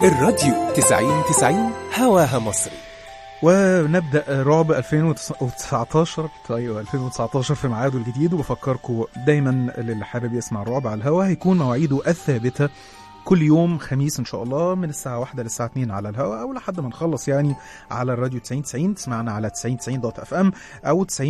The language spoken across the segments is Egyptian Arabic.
الراديو 90 90 هواها مصري ونبدا رعب 2019 ايوه 2019 في ميعاده الجديد وبفكركم دايما اللي حابب يسمع الرعب على الهوا هيكون مواعيده الثابته كل يوم خميس ان شاء الله من الساعه 1 للساعه 2 على الهواء او لحد ما نخلص يعني على الراديو 90 90 تسمعنا على 90 90 دوت اف ام او 90.9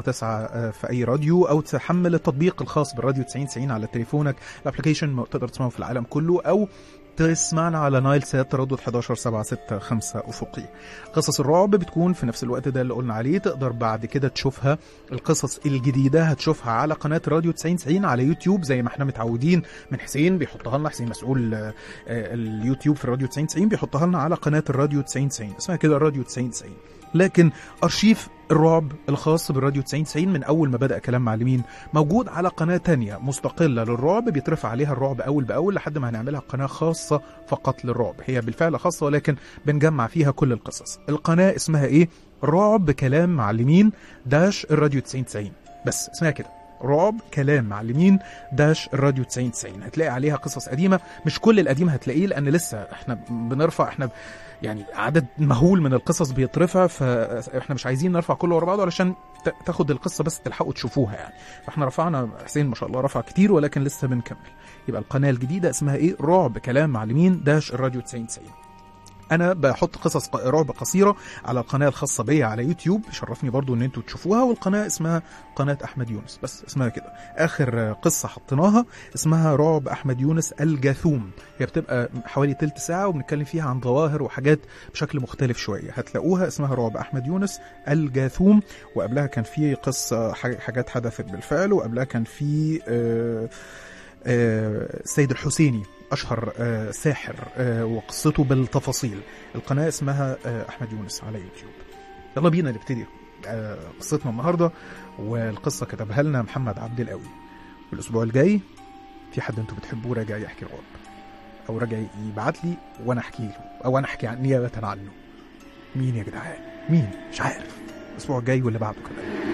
في اي راديو او تحمل التطبيق الخاص بالراديو 90 90 على تليفونك الابلكيشن تقدر تسمعه في العالم كله او تسمعنا على نايل سات تردد 11 7 6 5 افقي قصص الرعب بتكون في نفس الوقت ده اللي قلنا عليه تقدر بعد كده تشوفها القصص الجديده هتشوفها على قناه راديو 90 90 على يوتيوب زي ما احنا متعودين من حسين بيحطها لنا حسين مسؤول آه، اليوتيوب في الراديو 90 90 بيحطها لنا على قناه الراديو 90 90 اسمها كده الراديو 90 90 لكن ارشيف الرعب الخاص بالراديو 90 90 من اول ما بدا كلام معلمين موجود على قناه تانية مستقله للرعب بيترفع عليها الرعب اول باول لحد ما هنعملها قناه خاصه فقط للرعب هي بالفعل خاصه ولكن بنجمع فيها كل القصص القناه اسمها ايه رعب كلام معلمين داش الراديو 90 90 بس اسمها كده رعب كلام معلمين داش الراديو 90 90 هتلاقي عليها قصص قديمه مش كل القديم هتلاقيه لان لسه احنا بنرفع احنا يعني عدد مهول من القصص بيترفع فاحنا مش عايزين نرفع كله ورا بعضه علشان ت- تاخد القصه بس تلحقوا تشوفوها يعني فاحنا رفعنا حسين ما شاء الله رفع كتير ولكن لسه بنكمل يبقى القناه الجديده اسمها ايه رعب كلام معلمين داش الراديو 90 90 انا بحط قصص ق- رعب قصيره على القناه الخاصه بيا على يوتيوب شرفني برضو ان انتوا تشوفوها والقناه اسمها قناه احمد يونس بس اسمها كده اخر قصه حطيناها اسمها رعب احمد يونس الجاثوم هي بتبقى حوالي تلت ساعه وبنتكلم فيها عن ظواهر وحاجات بشكل مختلف شويه هتلاقوها اسمها رعب احمد يونس الجاثوم وقبلها كان في قصه ح- حاجات حدثت بالفعل وقبلها كان في آه آه، السيد الحسيني اشهر آه، ساحر آه، وقصته بالتفاصيل القناه اسمها آه، احمد يونس على يوتيوب يلا بينا نبتدي آه، قصتنا النهارده والقصه كتبها لنا محمد عبد القوي الاسبوع الجاي في حد انتوا بتحبوه راجع يحكي رعب او راجع يبعت لي وانا احكي له او انا احكي عن نيابه عنه مين يا جدعان مين مش عارف الاسبوع الجاي واللي بعده كمان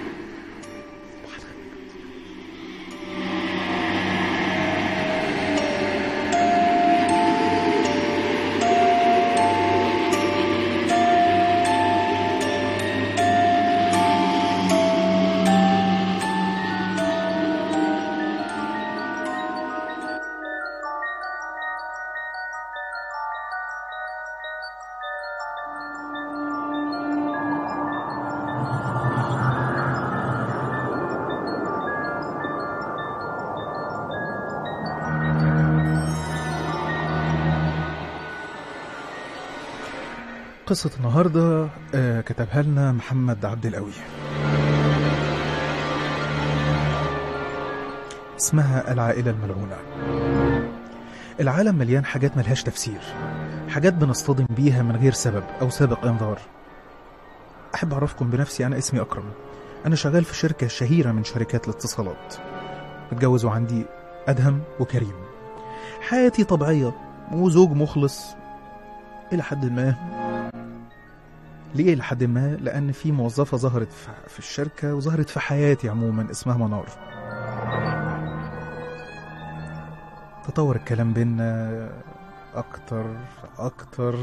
قصة النهاردة آه، كتبها لنا محمد عبد القوي اسمها العائلة الملعونة العالم مليان حاجات ملهاش تفسير حاجات بنصطدم بيها من غير سبب أو سابق إنذار أحب أعرفكم بنفسي أنا اسمي أكرم أنا شغال في شركة شهيرة من شركات الاتصالات متجوز وعندي أدهم وكريم حياتي طبيعية وزوج مخلص إلى حد ما ليه لحد ما لان في موظفه ظهرت في- في الشركه وظهرت في حياتي عموما اسمها منار تطور الكلام بينا اكتر اكتر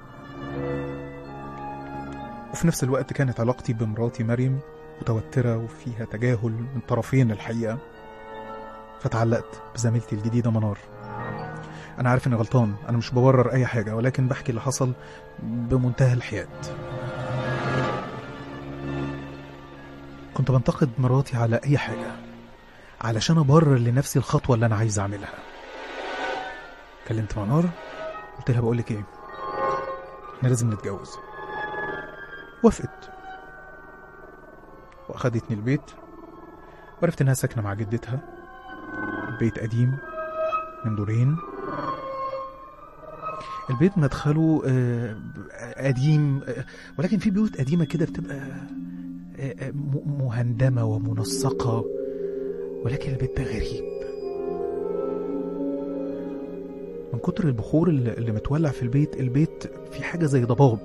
وفي نفس الوقت كانت علاقتي بمراتي مريم متوترة وفيها تجاهل من طرفين الحقيقة فتعلقت بزميلتي الجديدة منار أنا عارف إني غلطان أنا مش ببرر أي حاجة ولكن بحكي اللي حصل بمنتهى الحياد كنت بنتقد مراتي على أي حاجة علشان أبرر لنفسي الخطوة اللي أنا عايز أعملها كلمت منار قلت لها بقولك إيه إحنا لازم نتجوز وافقت وأخدتني البيت وعرفت إنها ساكنة مع جدتها بيت قديم من دورين البيت مدخله آه، قديم آه، ولكن في بيوت قديمة كده بتبقى آه، آه، م- مهندمة ومنسقة ولكن البيت ده غريب من كتر البخور اللي اللي متولع في البيت البيت في حاجة زي ضباب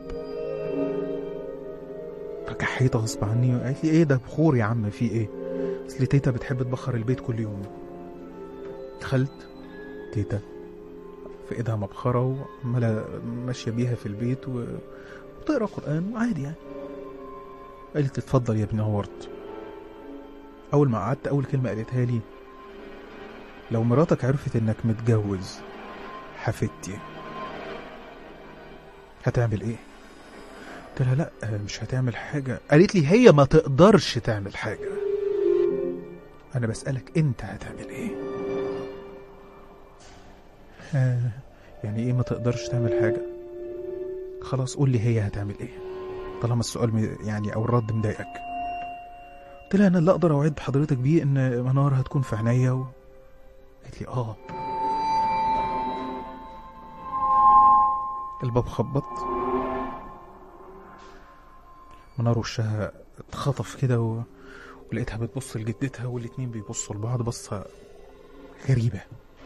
فكحيت غصب عني قالت لي ايه ده بخور يا عم في ايه اصل تيتا بتحب تبخر البيت كل يوم دخلت تيتا في ايدها مبخره وعماله ماشيه بيها في البيت و... وتقرا قران عادي يعني قالت لي اتفضل يا ابني نورت اول ما قعدت اول كلمه قالتها لي لو مراتك عرفت انك متجوز حفيدتي هتعمل ايه قلت لها لا مش هتعمل حاجه قالت لي هي ما تقدرش تعمل حاجه انا بسالك انت هتعمل ايه آه يعني ايه ما تقدرش تعمل حاجه خلاص قول لي هي هتعمل ايه طالما السؤال م- يعني او الرد مضايقك قلت لها انا اللي اقدر اوعد بحضرتك بيه ان منار هتكون في عينيا و... قالت لي اه الباب خبط منار وشها اتخطف كده و... ولقيتها بتبص لجدتها والاتنين بيبصوا لبعض بصة غريبة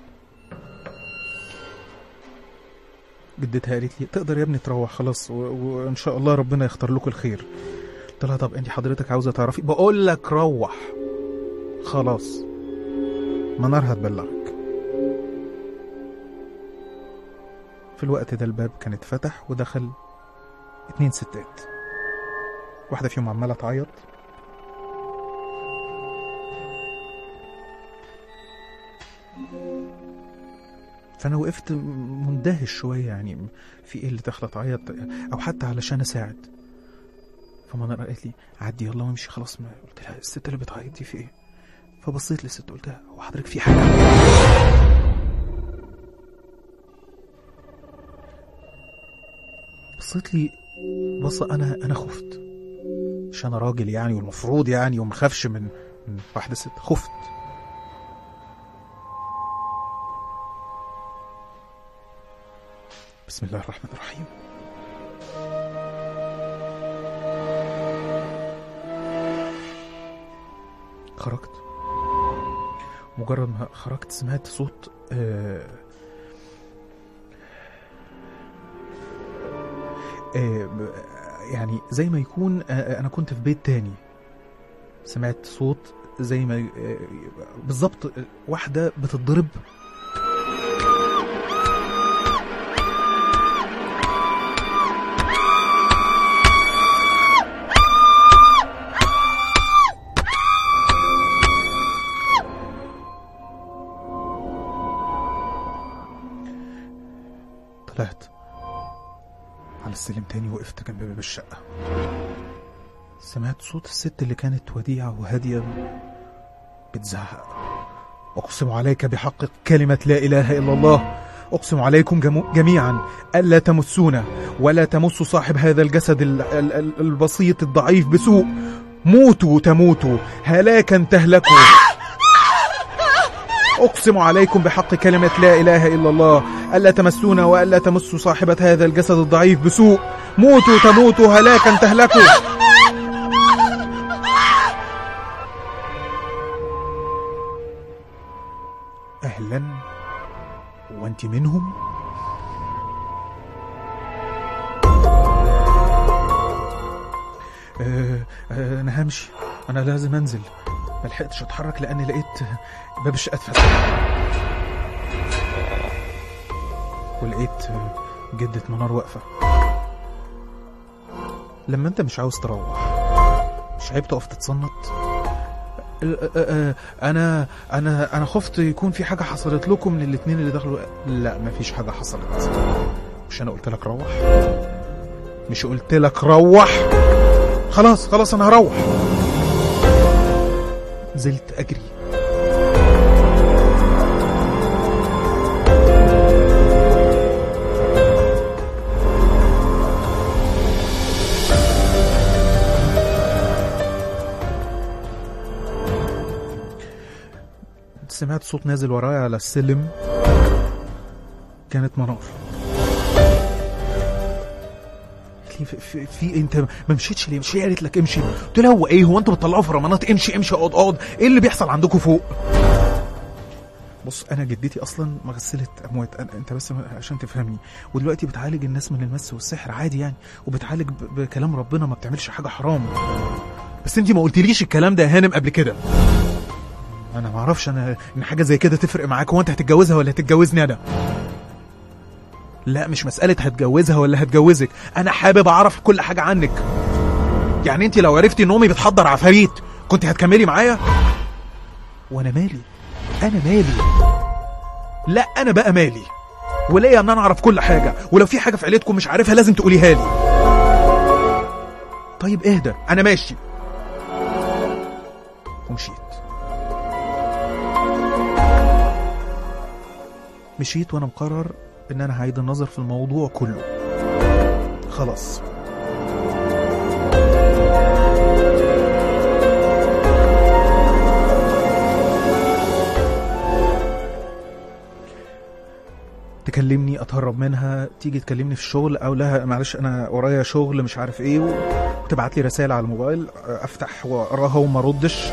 جدتها قالت لي تقدر يا ابني تروح خلاص و... وان شاء الله ربنا يختار لكم الخير قلت لها طب انت حضرتك عاوزه تعرفي بقول لك روح خلاص منار هتبلغك في الوقت ده الباب كان اتفتح ودخل اتنين ستات واحدة فيهم عمالة تعيط فأنا وقفت مندهش شوية يعني في إيه اللي داخلة تعيط أو حتى علشان أساعد فمنار قالت لي عدي يلا وامشي خلاص ما قلت لها الست اللي بتعيط دي في إيه فبصيت للست قلت لها هو حضرتك في حاجة بصيت لي بصة أنا أنا خفت مش أنا راجل يعني والمفروض يعني وما خافش من من واحدة ست خفت بسم الله الرحمن الرحيم خرجت مجرد ما خرجت سمعت صوت آه آه ب- يعني زي ما يكون آه انا كنت في بيت تاني سمعت صوت زي ما آه بالظبط آه، واحدة بتتضرب طلعت على السلم تاني وقفت جنب باب الشقة سمعت صوت الست اللي كانت وديعة وهادية بتزعق أقسم عليك بحق كلمة لا إله إلا الله أقسم عليكم جمو- جميعا ألا تمسونا ولا تمسوا صاحب هذا الجسد ال- ال- ال- البسيط الضعيف بسوء موتوا تموتوا هلاكا تهلكوا أقسم عليكم بحق كلمة لا إله إلا الله ألا تمسونا وألا تمسوا صاحبة هذا الجسد الضعيف بسوء موتوا تموتوا هلاكا تهلكوا أهلا وأنت منهم؟ آه آه أنا همشي أنا لازم أنزل ملحقتش أتحرك لأني لقيت باب الشقة اتفتح ولقيت جدة منار واقفة لما انت مش عاوز تروح مش عيب تقف تتصنت ال- آه، آه، انا انا انا خفت يكون في حاجه حصلت لكم من الاتنين اللي دخلوا لا مفيش حاجه حصلت مش انا قلت لك روح مش قلت لك روح خلاص خلاص انا هروح نزلت اجري سمعت صوت نازل ورايا على السلم كانت منار قالت لي في, في, في انت ما مشيتش ليه؟ مش هي قالت لك امشي؟ قلت لها هو ايه؟ هو انتوا بتطلعوا فرمانات امشي امشي اقعد اقعد، ايه اللي بيحصل عندكم فوق؟ بص انا جدتي اصلا مغسله اموات أنا انت بس عشان تفهمني ودلوقتي بتعالج الناس من المس والسحر عادي يعني وبتعالج ب- بكلام ربنا ما بتعملش حاجه حرام بس انت ما قلتليش الكلام ده يا هانم قبل كده انا ما اعرفش انا ان حاجه زي كده تفرق معاك هو انت هتتجوزها ولا هتتجوزني انا لا مش مسألة هتجوزها ولا هتجوزك أنا حابب أعرف كل حاجة عنك يعني أنت لو عرفتي إن أمي بتحضر عفاريت كنت هتكملي معايا وأنا مالي أنا مالي لا أنا بقى مالي وليا إن أنا أعرف كل حاجة ولو في حاجة في عيلتكم مش عارفها لازم تقوليها لي طيب اهدى أنا ماشي ومشيت مشيت وانا مقرر ان انا هعيد النظر في الموضوع كله خلاص تكلمني اتهرب منها تيجي تكلمني في الشغل او لها معلش انا ورايا شغل مش عارف ايه وتبعت لي رسائل على الموبايل افتح واقراها وما اردش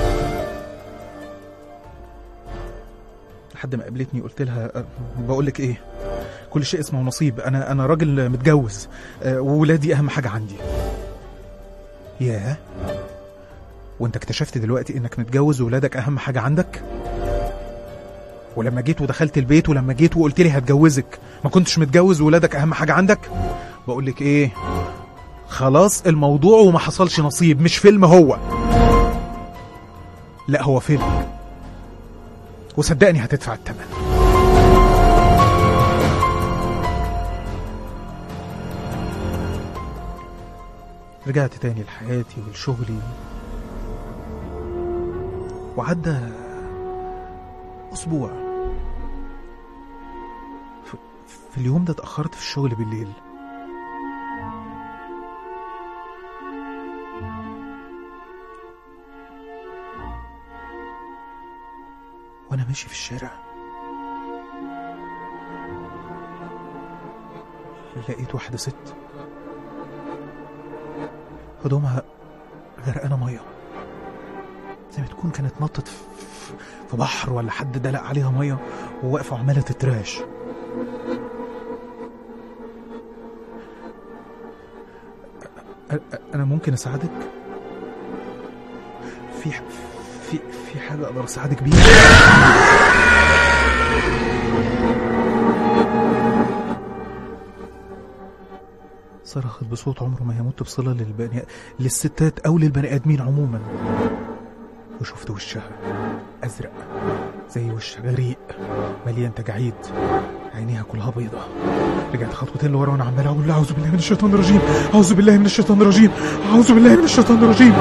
لحد ما قابلتني قلت لها بقول لك ايه كل شيء اسمه نصيب انا انا راجل متجوز أه، وولادي اهم حاجه عندي ياه وانت اكتشفت دلوقتي انك متجوز وولادك اهم حاجه عندك ولما جيت ودخلت البيت ولما جيت وقلت لي هتجوزك ما كنتش متجوز وولادك اهم حاجه عندك بقول لك ايه خلاص الموضوع وما حصلش نصيب مش فيلم هو لا هو فيلم وصدقني هتدفع الثمن رجعت تاني لحياتي ولشغلي وعدى أسبوع في, في اليوم ده اتأخرت في الشغل بالليل وأنا ماشي في الشارع لقيت واحدة ست هدومها غرقانة مية زي ما تكون كانت نطت في- في- في بحر ولا حد دلق عليها مية وواقفة وعمالة تتراش أ- أ- أنا ممكن أساعدك؟ في في في حاجة أقدر أساعدك بيها؟ صرخت بصوت عمره ما يموت بصلة للبني للستات أو للبني آدمين عموما وشفت وشها أزرق زي وش غريق مليان تجاعيد عينيها كلها بيضة رجعت خطوتين لورا وانا عمال اقول اعوذ بالله من الشيطان الرجيم اعوذ بالله من الشيطان الرجيم اعوذ بالله من الشيطان الرجيم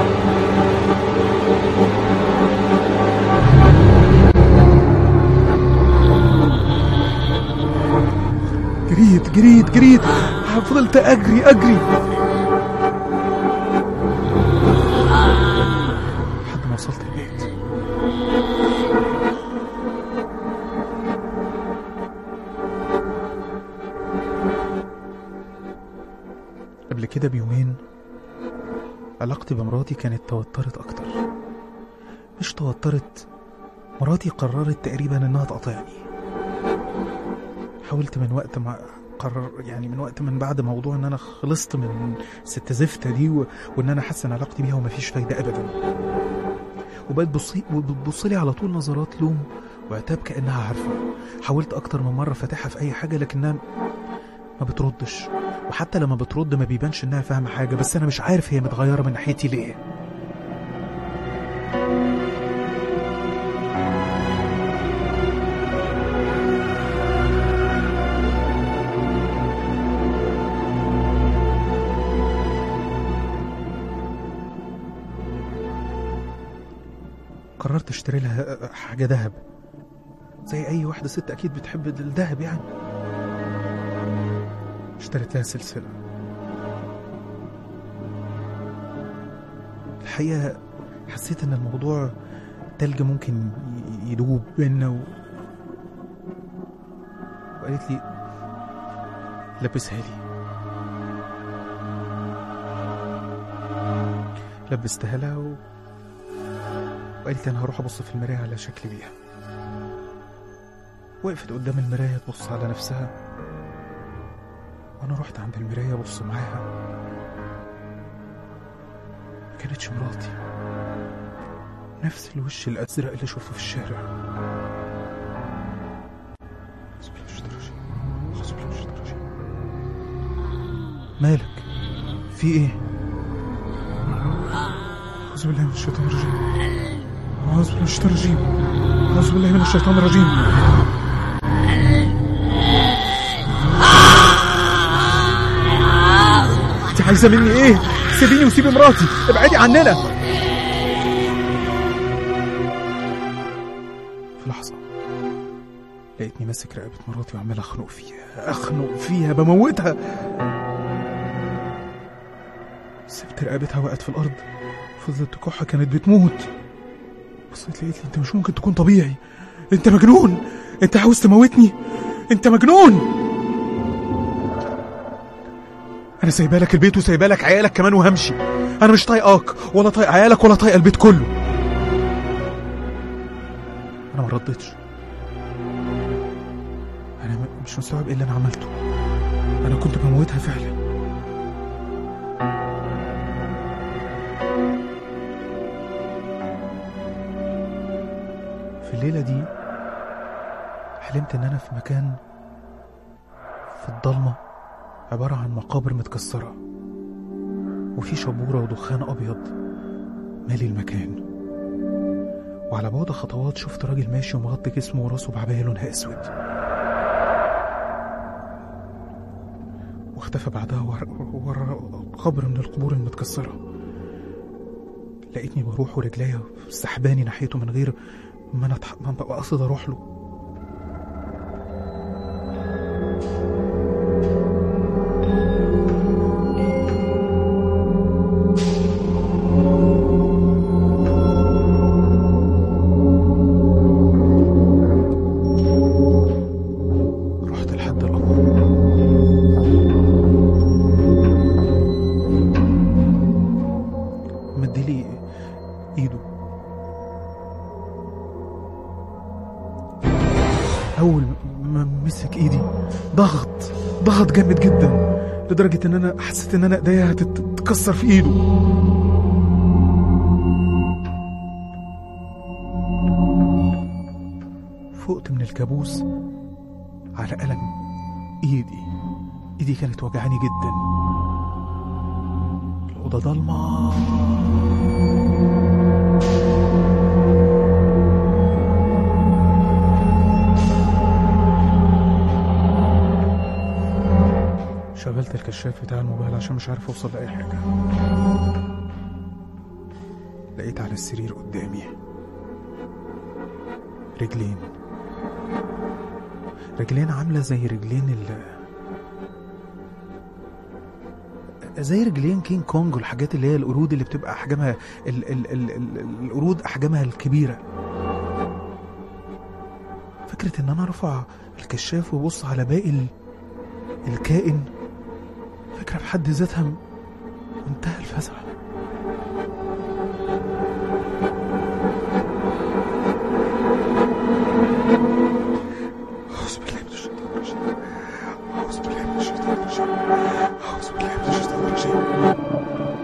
جريت جريت جريت فضلت اجري اجري لحد ما وصلت البيت قبل كده بيومين علاقتي بمراتي كانت توترت أكتر مش توترت مراتي قررت تقريبا إنها تقاطعني حاولت من وقت ما قرر يعني من وقت من بعد موضوع ان انا خلصت من ست زفتة دي و... وان انا احسن علاقتي بيها ومفيش فايدة ابدا وبقت بصي وبتبص لي على طول نظرات لوم وعتاب كانها عارفه حاولت اكتر من مره فاتحها في اي حاجه لكنها ما بتردش وحتى لما بترد ما بيبانش انها فاهمه حاجه بس انا مش عارف هي متغيره من ناحيتي ليه قررت اشتري لها حاجه ذهب زي اي واحده ست اكيد بتحب الذهب يعني اشتريت لها سلسله الحقيقه حسيت ان الموضوع تلج ممكن ي- يدوب بينا و... وقالت لي لبسها لي لبستها لها و... وقالت لي انا هروح ابص في المرايه على شكلي بيها وقفت قدام المرايه تبص على نفسها وانا رحت عند المرايه ابص معاها ما كانتش مراتي نفس الوش الازرق اللي اشوفه في الشارع أعوذ بالله من الشيطان الرجيم. أعوذ بالله من الشيطان الرجيم. مالك في ايه اعوذ بالله من الشيطان الرجيم اعوذ بالله من الشيطان الرجيم اعوذ بالله من الشيطان الرجيم انت عايزه مني ايه سيبيني وسيبي مراتي ابعدي عننا في لحظه لقيتني ماسك رقبه مراتي وعمال اخنق فيها اخنق فيها بموتها سبت رقبتها وقعت في الارض فضلت تكح كانت بتموت بصيت لقيت لي انت مش ممكن تكون طبيعي انت مجنون انت عاوز تموتني انت مجنون انا سايبه لك البيت وسايبه لك عيالك كمان وهمشي انا مش طايقاك ولا طايق عيالك ولا طايق البيت كله انا ما ردتش انا م- مش مستوعب ايه اللي انا عملته انا كنت بموتها فعلا في الليلة دي حلمت إن أنا في مكان في الضلمة عبارة عن مقابر متكسرة وفي شبورة ودخان أبيض مالي المكان وعلى بعد خطوات شفت راجل ماشي ومغطي جسمه وراسه بعباية لونها أسود واختفى بعدها ورا ورا قبر من القبور المتكسرة لقيتني بروح ورجليا سحباني ناحيته من غير ما انا أتح- ما ابقى قاصد اروح له رحت لحد القبر مديلي ايده اول ما مسك ايدي ضغط ضغط جامد جدا لدرجة ان انا حسيت ان انا ايديا هتتكسر في ايده فقت من الكابوس على ألم ايدي ايدي كانت وجعاني جدا الأوضة ضلمة شغلت الكشاف بتاع الموبايل عشان مش عارف اوصل لأي حاجة لقيت على السرير قدامي رجلين رجلين عاملة زي رجلين ال زي رجلين كينج كونج والحاجات اللي هي القرود اللي بتبقى احجامها ال ال ال ال القرود احجامها الكبيره فكره ان انا ارفع الكشاف وابص على باقي ال- الكائن فكره في حد ذاتها م- منتهى الفزع أعوذ بالله من الشيطان الرجيم أعوذ بالله من الشيطان الرجيم أعوذ بالله من الشيطان الرجيم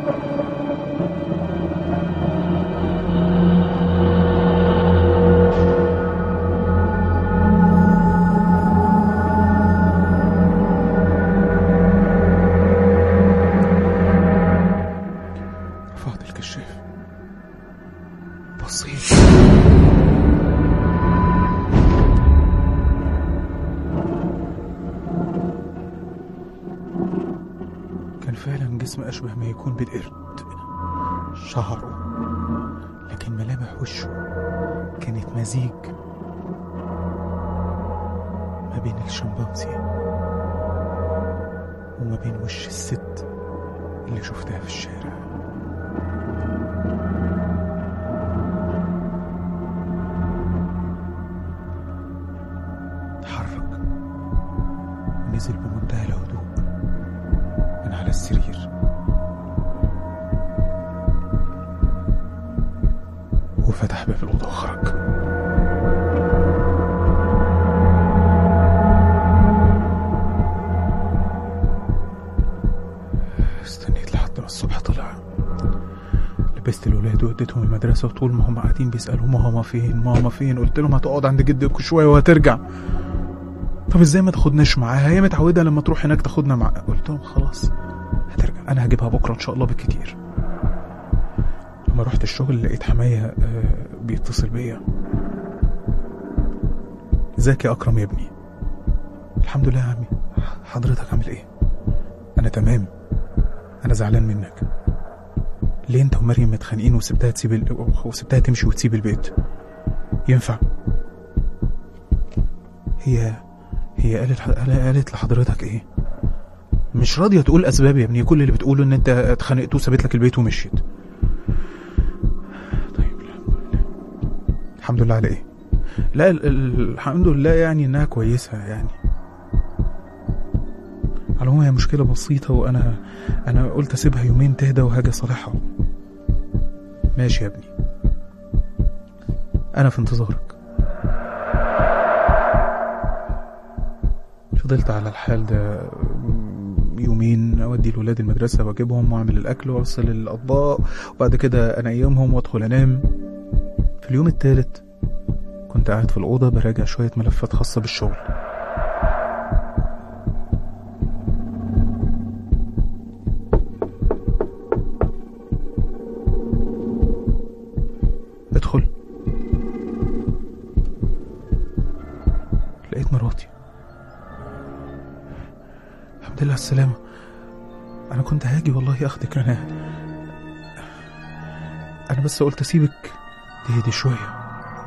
رفعت الكشاف بصيت كان فعلا جسم أشبه ما يكون بالقرد شعره لكن ملامح وشه كانت مزيج ما بين الشمبانزي وما بين وش الست اللي شفتها في الشارع اتحرك ونزل بمنتهى الهدوء من على السرير وفتح باب الأوضة وخرج استنيت لحد ما الصبح طلع لبست الولاد واديتهم المدرسة وطول ما هم قاعدين بيسألوا ماما فين ماما فين قلت لهم هتقعد عند جدك شوية وهترجع طب ازاي ما تاخدناش معاها هي متعوده لما تروح هناك تاخدنا معاها قلت لهم خلاص هترجع انا هجيبها بكره ان شاء الله بالكتير لما رحت الشغل لقيت حماية آه، بيتصل بيا ازيك يا اكرم يا ابني الحمد لله يا عمي حضرتك عامل ايه انا تمام انا زعلان منك ليه انت ومريم متخانقين وسبتها تسيب ال... وسبتها تمشي وتسيب البيت ينفع هي هي قالت قالت لحضرتك ايه مش راضيه تقول اسباب يا ابني كل اللي بتقوله ان انت اتخانقت وسابت لك البيت ومشيت طيب الحمد لله على ايه لا ال- ال- الحمد لله يعني انها كويسه يعني على العموم هي مشكله بسيطه وانا انا قلت اسيبها يومين تهدى وهاجي اصالحها ماشي يا ابني انا في انتظارك فضلت على الحال ده يومين اودي الولاد المدرسه واجيبهم واعمل الاكل واغسل الاطباق وبعد كده انيمهم وادخل انام في اليوم الثالث كنت قاعد في الاوضه براجع شويه ملفات خاصه بالشغل ادخل لقيت مراتي الحمد لله على السلامة أنا كنت هاجي والله أخدك أنا أنا بس قلت أسيبك تهدي شوية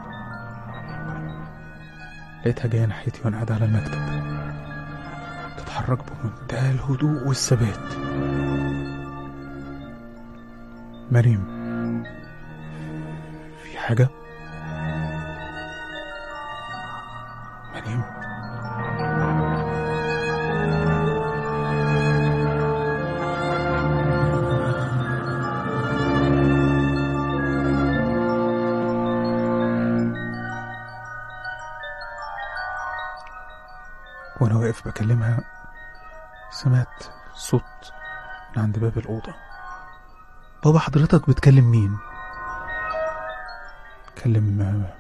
لقيتها جاية ناحيتي وأنا قاعد على المكتب تتحرك بمنتهى الهدوء والثبات مريم في حاجة مريم وانا واقف بكلمها سمعت صوت من عند باب الأوضة بابا حضرتك بتكلم مين؟ كلم آه،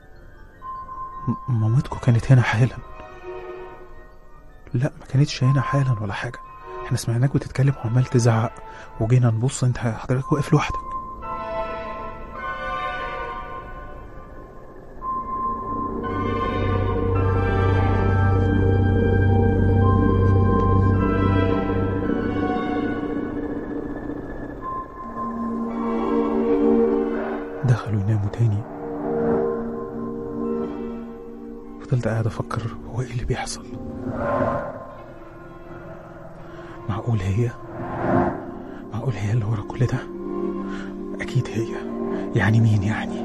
م- مامتكم كانت هنا حالا لا ما كانتش هنا حالا ولا حاجة احنا سمعناك بتتكلم وعمال تزعق وجينا نبص انت حضرتك واقف لوحدك دخلوا يناموا تاني فضلت قاعد افكر هو ايه اللي بيحصل معقول هي معقول هي اللي ورا كل ده اكيد هي يعني مين يعني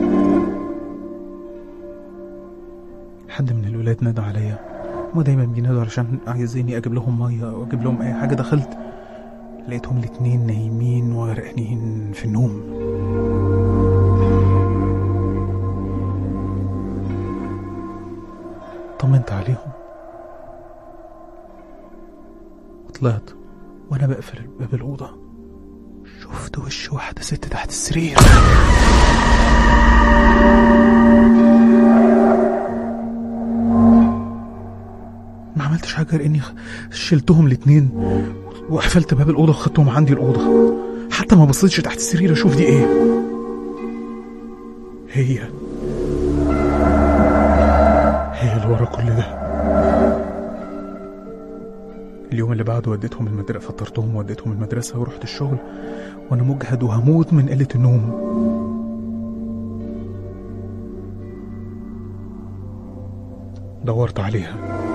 حد من الولاد نادى عليا هما دايما بينادوا علشان عايزيني اجيب لهم ميه او اجيب لهم اي حاجه دخلت لقيتهم الاتنين نايمين وغرقانين في النوم طمنت عليهم وطلعت وانا بقفل باب الاوضه شفت وش واحده ست تحت السرير ما عملتش حاجه غير اني شلتهم الاتنين وقفلت باب الاوضه وخدتهم عندي الاوضه حتى ما بصيتش تحت السرير اشوف دي ايه هي هي اللي ورا كل ده اليوم اللي بعده وديتهم المدرسة فطرتهم وديتهم المدرسة ورحت الشغل وأنا مجهد وهموت من قلة النوم دورت عليها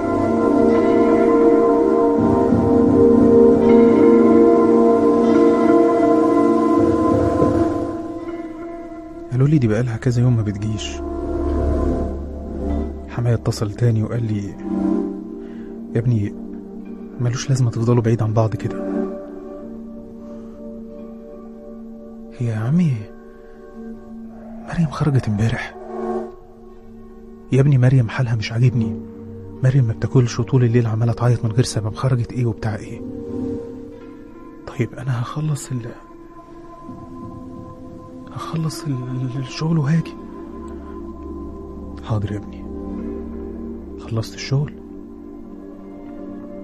قالوا لي دي بقالها كذا يوم ما بتجيش حماية اتصل تاني وقال لي يا ابني ملوش لازمة تفضلوا بعيد عن بعض كده هي يا عمي مريم خرجت امبارح يا ابني مريم حالها مش عاجبني مريم ما بتاكلش وطول الليل عمالة تعيط من غير سبب خرجت ايه وبتاع ايه طيب انا هخلص ال هخلص ال- الشغل وهاجي حاضر يا ابني خلصت الشغل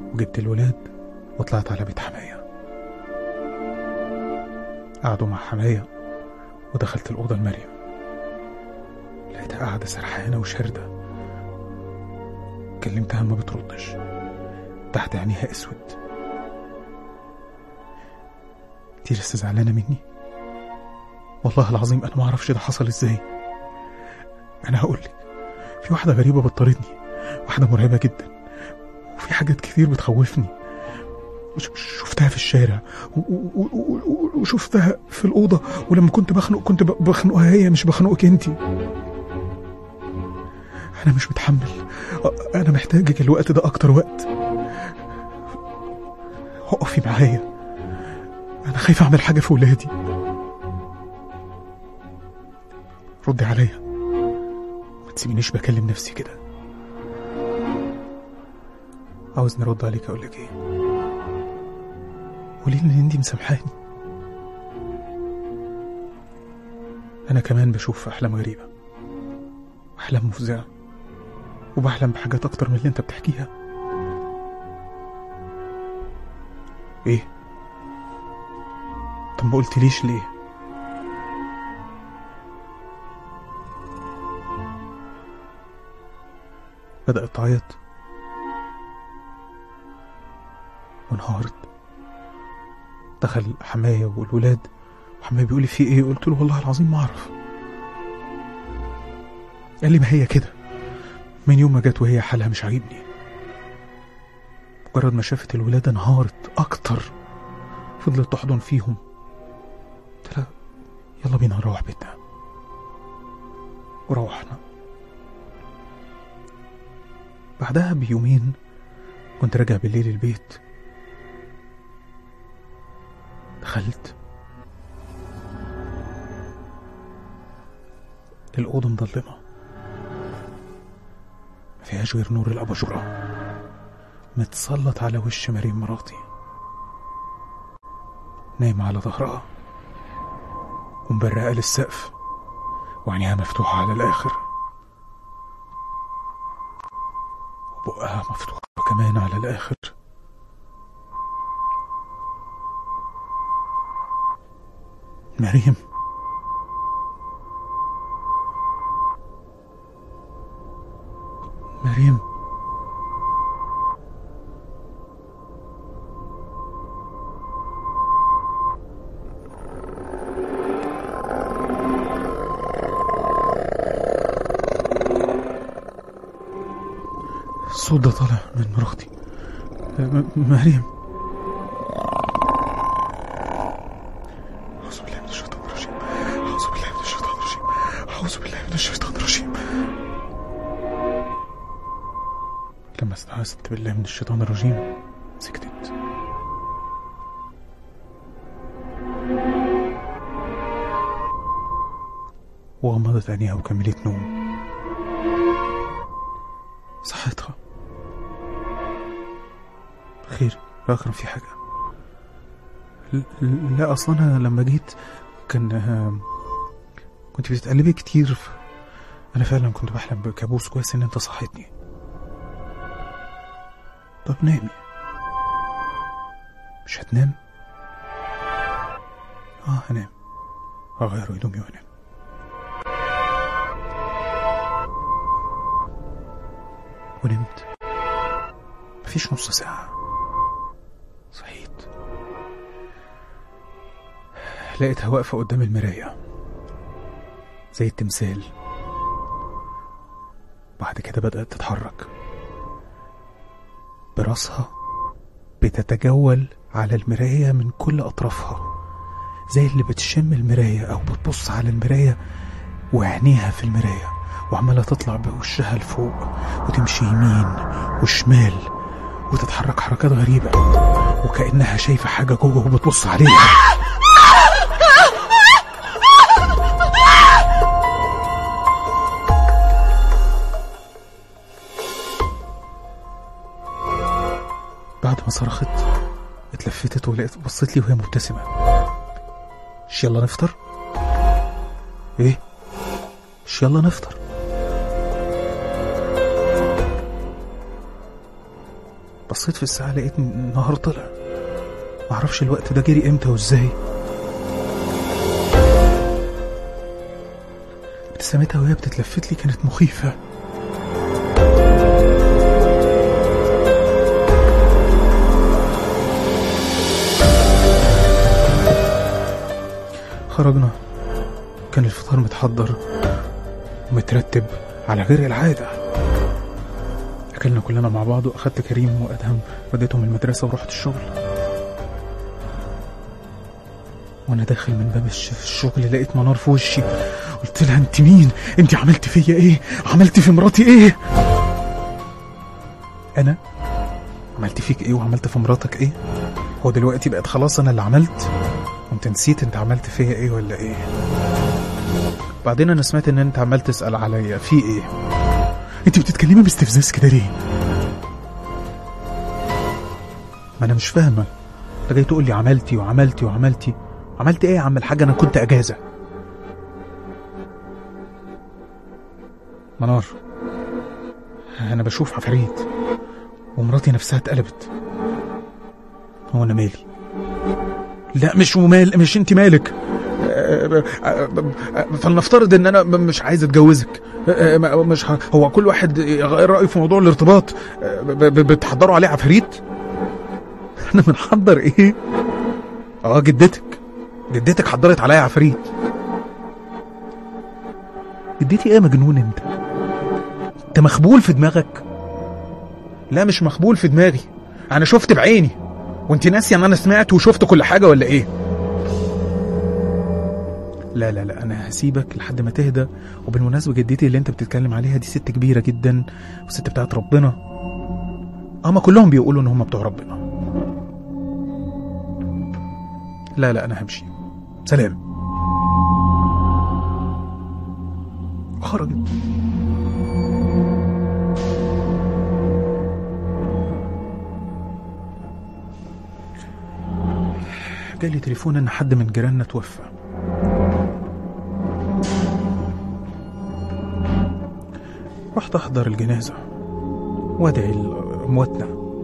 وجبت الولاد وطلعت على بيت حماية قعدوا مع حماية ودخلت الأوضة لمريم لقيتها قاعدة سرحانة وشاردة كلمتها ما بتردش تحت عينيها اسود انتي لسه زعلانة مني والله العظيم انا ما اعرفش ده حصل ازاي انا هقولك في واحدة غريبة بتطاردني واحدة مرعبة جدا وفي حاجات كتير بتخوفني ش- شفتها في الشارع و- و- و- و- وشفتها في الأوضة ولما كنت بخنق كنت ب- بخنقها هي مش بخنقك انتي أنا مش متحمل أ- أنا محتاجك الوقت ده أكتر وقت اقفي معايا أنا خايف أعمل حاجة في ولادي ردي عليا ما تسيبينيش بكلم نفسي كده عاوزني ارد عليك اقول لك ايه قولي لي ان انتي مسامحاني انا كمان بشوف احلام غريبه احلام مفزعه وبحلم بحاجات اكتر من اللي انت بتحكيها ايه طب ما قلتليش ليه بدأت تعيط وانهارت دخل حماية والولاد وحماية بيقول لي في ايه قلت له والله العظيم ما اعرف قال لي ما هي كده من يوم ما جت وهي حالها مش عاجبني مجرد ما شافت الولاد انهارت اكتر فضلت تحضن فيهم قلت لها يلا بينا نروح بيتنا وروحنا بعدها بيومين كنت راجع بالليل البيت دخلت الأوضة مظلمة مفيهاش غير نور الأباجورة متسلط على وش مريم مراتي نايمة على ظهرها ومبرقة للسقف وعينيها مفتوحة على الآخر وبقها مفتوحة كمان على الآخر مريم مريم الصوت ده طالع من مراتي م- مريم أعوذ بالله من الشيطان الرجيم أعوذ بالله من الشيطان الرجيم أعوذ بالله من الشيطان الرجيم لما استعذت بالله من الشيطان الرجيم سكتت وغمضت عينيها وكملت نوم صحتها خير لا كان في حاجة ل- لا أصلا أنا لما جيت كان آه، كنت بتتقلبي كتير ف... أنا فعلا كنت بحلم بكابوس كويس إن أنت صحتني طب نامي مش هتنام؟ اه هنام هغير هدومي وانام ونمت مفيش نص ساعة صحيت لقيتها واقفة قدام المراية زي التمثال بعد كده بدأت تتحرك براسها بتتجول على المراية من كل أطرافها زي اللي بتشم المراية أو بتبص على المراية وعينيها في المراية وعمالة تطلع بوشها لفوق وتمشي يمين وشمال وتتحرك حركات غريبة وكأنها شايفة حاجة جوه وبتبص عليها بعد ما صرخت اتلفتت ولقيت بصت لي وهي مبتسمة مش يلا نفطر ايه مش يلا نفطر بصيت في الساعة لقيت إن النهار طلع معرفش الوقت ده جري امتى وازاي ابتسامتها وهي بتتلفت لي كانت مخيفة خرجنا كان الفطار متحضر ومترتب على غير العادة أكلنا كلنا مع بعض وأخدت كريم وأدهم وديتهم المدرسة ورحت الشغل وأنا داخل من باب الش- الشغل لقيت منار في وشي قلت لها أنت مين؟ أنت عملت فيا إيه؟ عملت في مراتي إيه؟ أنا؟ عملت فيك إيه وعملت في مراتك إيه؟ هو دلوقتي بقت خلاص أنا اللي عملت؟ وأنت نسيت أنت عملت فيا إيه ولا إيه؟ بعدين أنا سمعت إن أنت عمال تسأل عليا في إيه؟ أنت بتتكلمي باستفزاز كده ليه؟ ما أنا مش فاهمة أنت جاي تقول لي عملتي وعملتي وعملتي عملت إيه يا عم الحاج أنا كنت أجازة منار أنا بشوف عفاريت ومراتي نفسها اتقلبت هو أنا مالي لا مش ومال مش أنت مالك آه، آه، آه، فلنفترض ان انا م- مش عايز اتجوزك آه، آه، مش ه- هو كل واحد يغير رايه في موضوع الارتباط آه، ب- ب- بتحضروا عليه عفاريت احنا بنحضر ايه اه جدتك جدتك حضرت عليا عفاريت جدتي ايه يا مجنون انت انت مخبول في دماغك لا مش مخبول في دماغي انا شفت بعيني وانت ناسيه ان انا سمعت وشفت كل حاجه ولا ايه لا لا لا انا هسيبك لحد ما تهدى وبالمناسبه جدتي اللي انت بتتكلم عليها دي ست كبيره جدا وست بتاعت ربنا اما كلهم بيقولوا ان هم بتوع ربنا لا لا انا همشي سلام خرجت جالي تليفون ان حد من جيراننا توفى رحت احضر الجنازه وادعي لامواتنا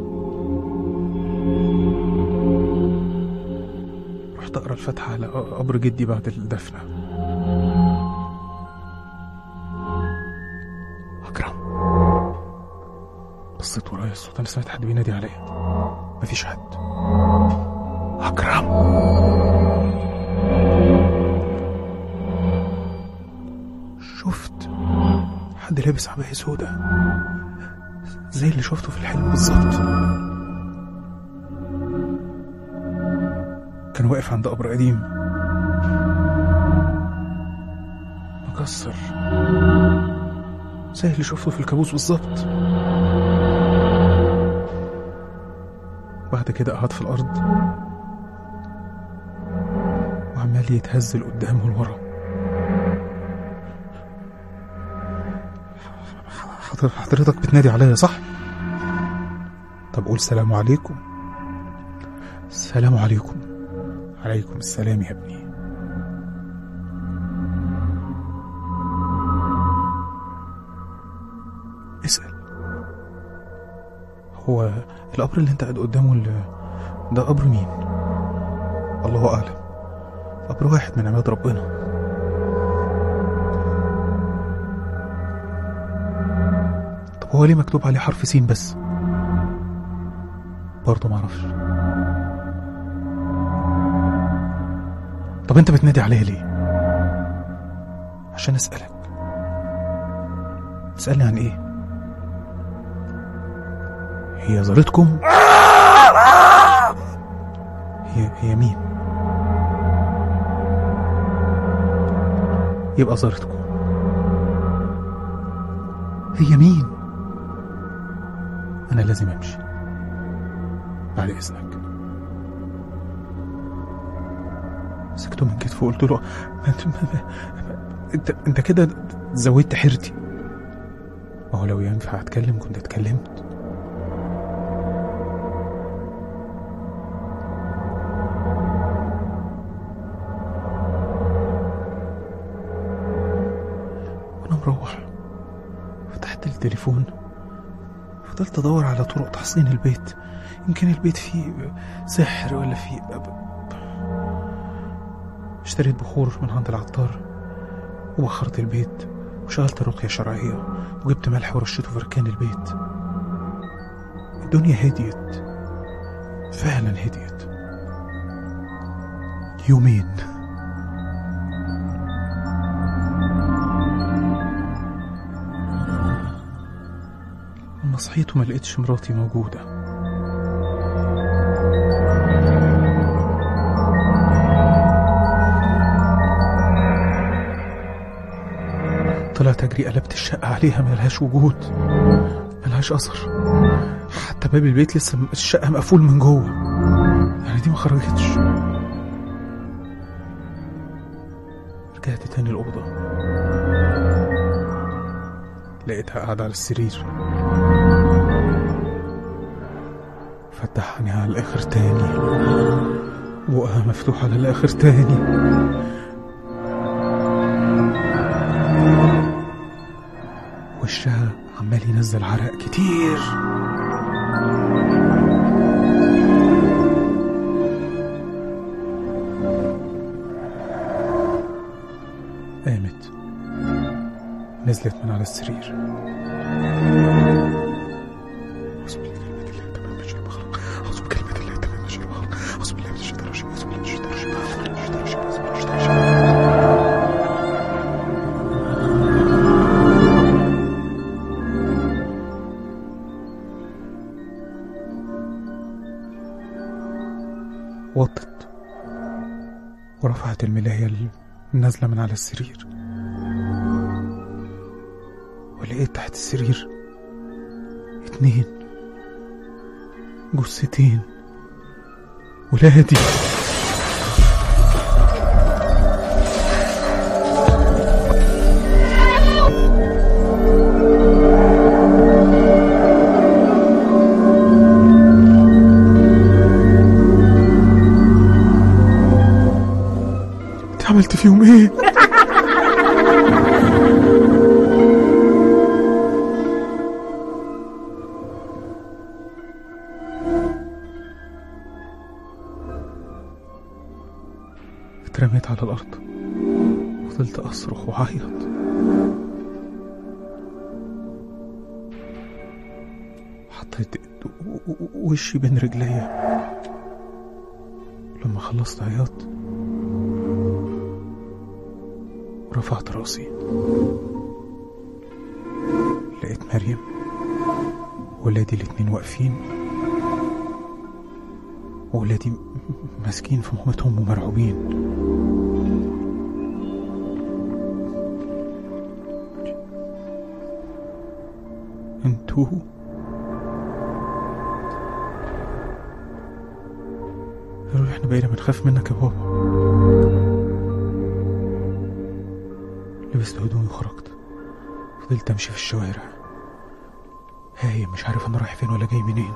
رحت اقرا الفاتحه على قبر جدي بعد الدفنه اكرم بصيت ورايا الصوت انا سمعت حد بينادي عليا مفيش حد اكرم شفت حد لابس عباية سودة زي اللي شفته في الحلم بالظبط كان واقف عند قبر قديم مكسر زي اللي شفته في الكابوس بالظبط بعد كده قعد في الأرض وعمال يتهز لقدام ولورا حضر- حضرتك بتنادي عليا صح؟ طب قول سلام عليكم السلام عليكم عليكم السلام يا ابني اسأل هو القبر اللي انت قاعد قدامه اللي ده قبر مين؟ الله أعلم قبر واحد من عباد ربنا طب هو ليه مكتوب عليه حرف سين بس برضه معرفش طب انت بتنادي عليا ليه عشان اسالك تسالني عن ايه هي زارتكم هي هي مين يبقى زارتكم هي مين أنا لازم أمشي بعد إذنك مسكته من كتفه وقلت له ما انت ما انت انت كده زودت حيرتي ما هو لو ينفع اتكلم كنت اتكلمت وانا مروح فتحت التليفون فضلت ادور على طرق تحصين البيت يمكن البيت فيه سحر ولا فيه اشتريت بخور من عند العطار وبخرت البيت وشغلت رقية شرعية وجبت ملح ورشته في ركان البيت الدنيا هديت فعلا هديت يومين لما صحيت وما لقيتش مراتي موجودة طلعت أجري قلبت الشقة عليها ملهاش وجود ملهاش أثر حتى باب البيت لسه م- الشقة مقفول من جوه يعني دي ما خرجتش رجعت تاني الأوضة لقيتها قاعدة على السرير فتحني على الآخر تاني بقها مفتوح على الآخر تاني وشها عمال ينزل عرق كتير قامت نزلت من على السرير أعوذ بكلمة الله تمام من شر ما خلق أعوذ بكلمة الله تمام من شر ما خلق أعوذ بالله من الشيطان الرجيم أعوذ بالله من الشيطان الرجيم أعوذ بالله من الشيطان الرجيم أعوذ بالله من الشيطان الرجيم وطت ورفعت الملاية النازلة من على السرير ولقيت تحت السرير اتنين جثتين ولادي انت عملت فيهم ايه؟ اترميت على الأرض فضلت أصرخ وأعيط حطيت و- و- وشي بين رجليا لما خلصت عياط رفعت راسي لقيت مريم ولادي الاتنين واقفين وولادي م- ماسكين في مامتهم ومرعوبين انتوا قالوا لي احنا بقينا بنخاف منك يا بابا لبست هدومي وخرجت فضلت امشي في الشوارع هاي مش عارف انا رايح فين ولا جاي منين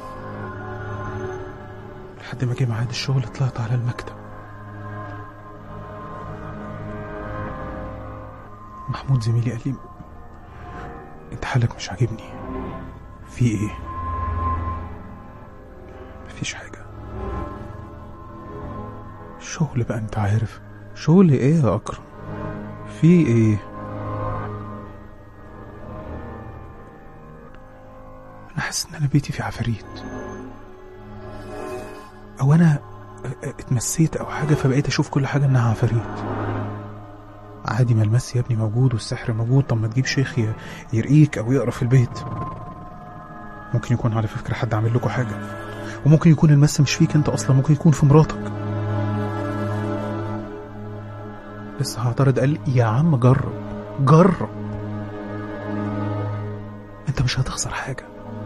لحد ما جه ميعاد الشغل طلعت على المكتب محمود زميلي قال لي انت حالك مش عاجبني في ايه مفيش حاجة شغل بقى انت عارف شغل ايه يا اكرم في ايه انا حاسس ان انا بيتي في عفاريت او انا اتمسيت او حاجه فبقيت اشوف كل حاجه انها عفاريت عادي ما المس يا ابني موجود والسحر موجود طب ما تجيب شيخ ي- يرقيك او يقرا في البيت ممكن يكون على فكره حد عامل لكم حاجه وممكن يكون المس مش فيك انت اصلا ممكن يكون في مراتك لسه هعترض قال لي يا عم جرب جرب انت مش هتخسر حاجه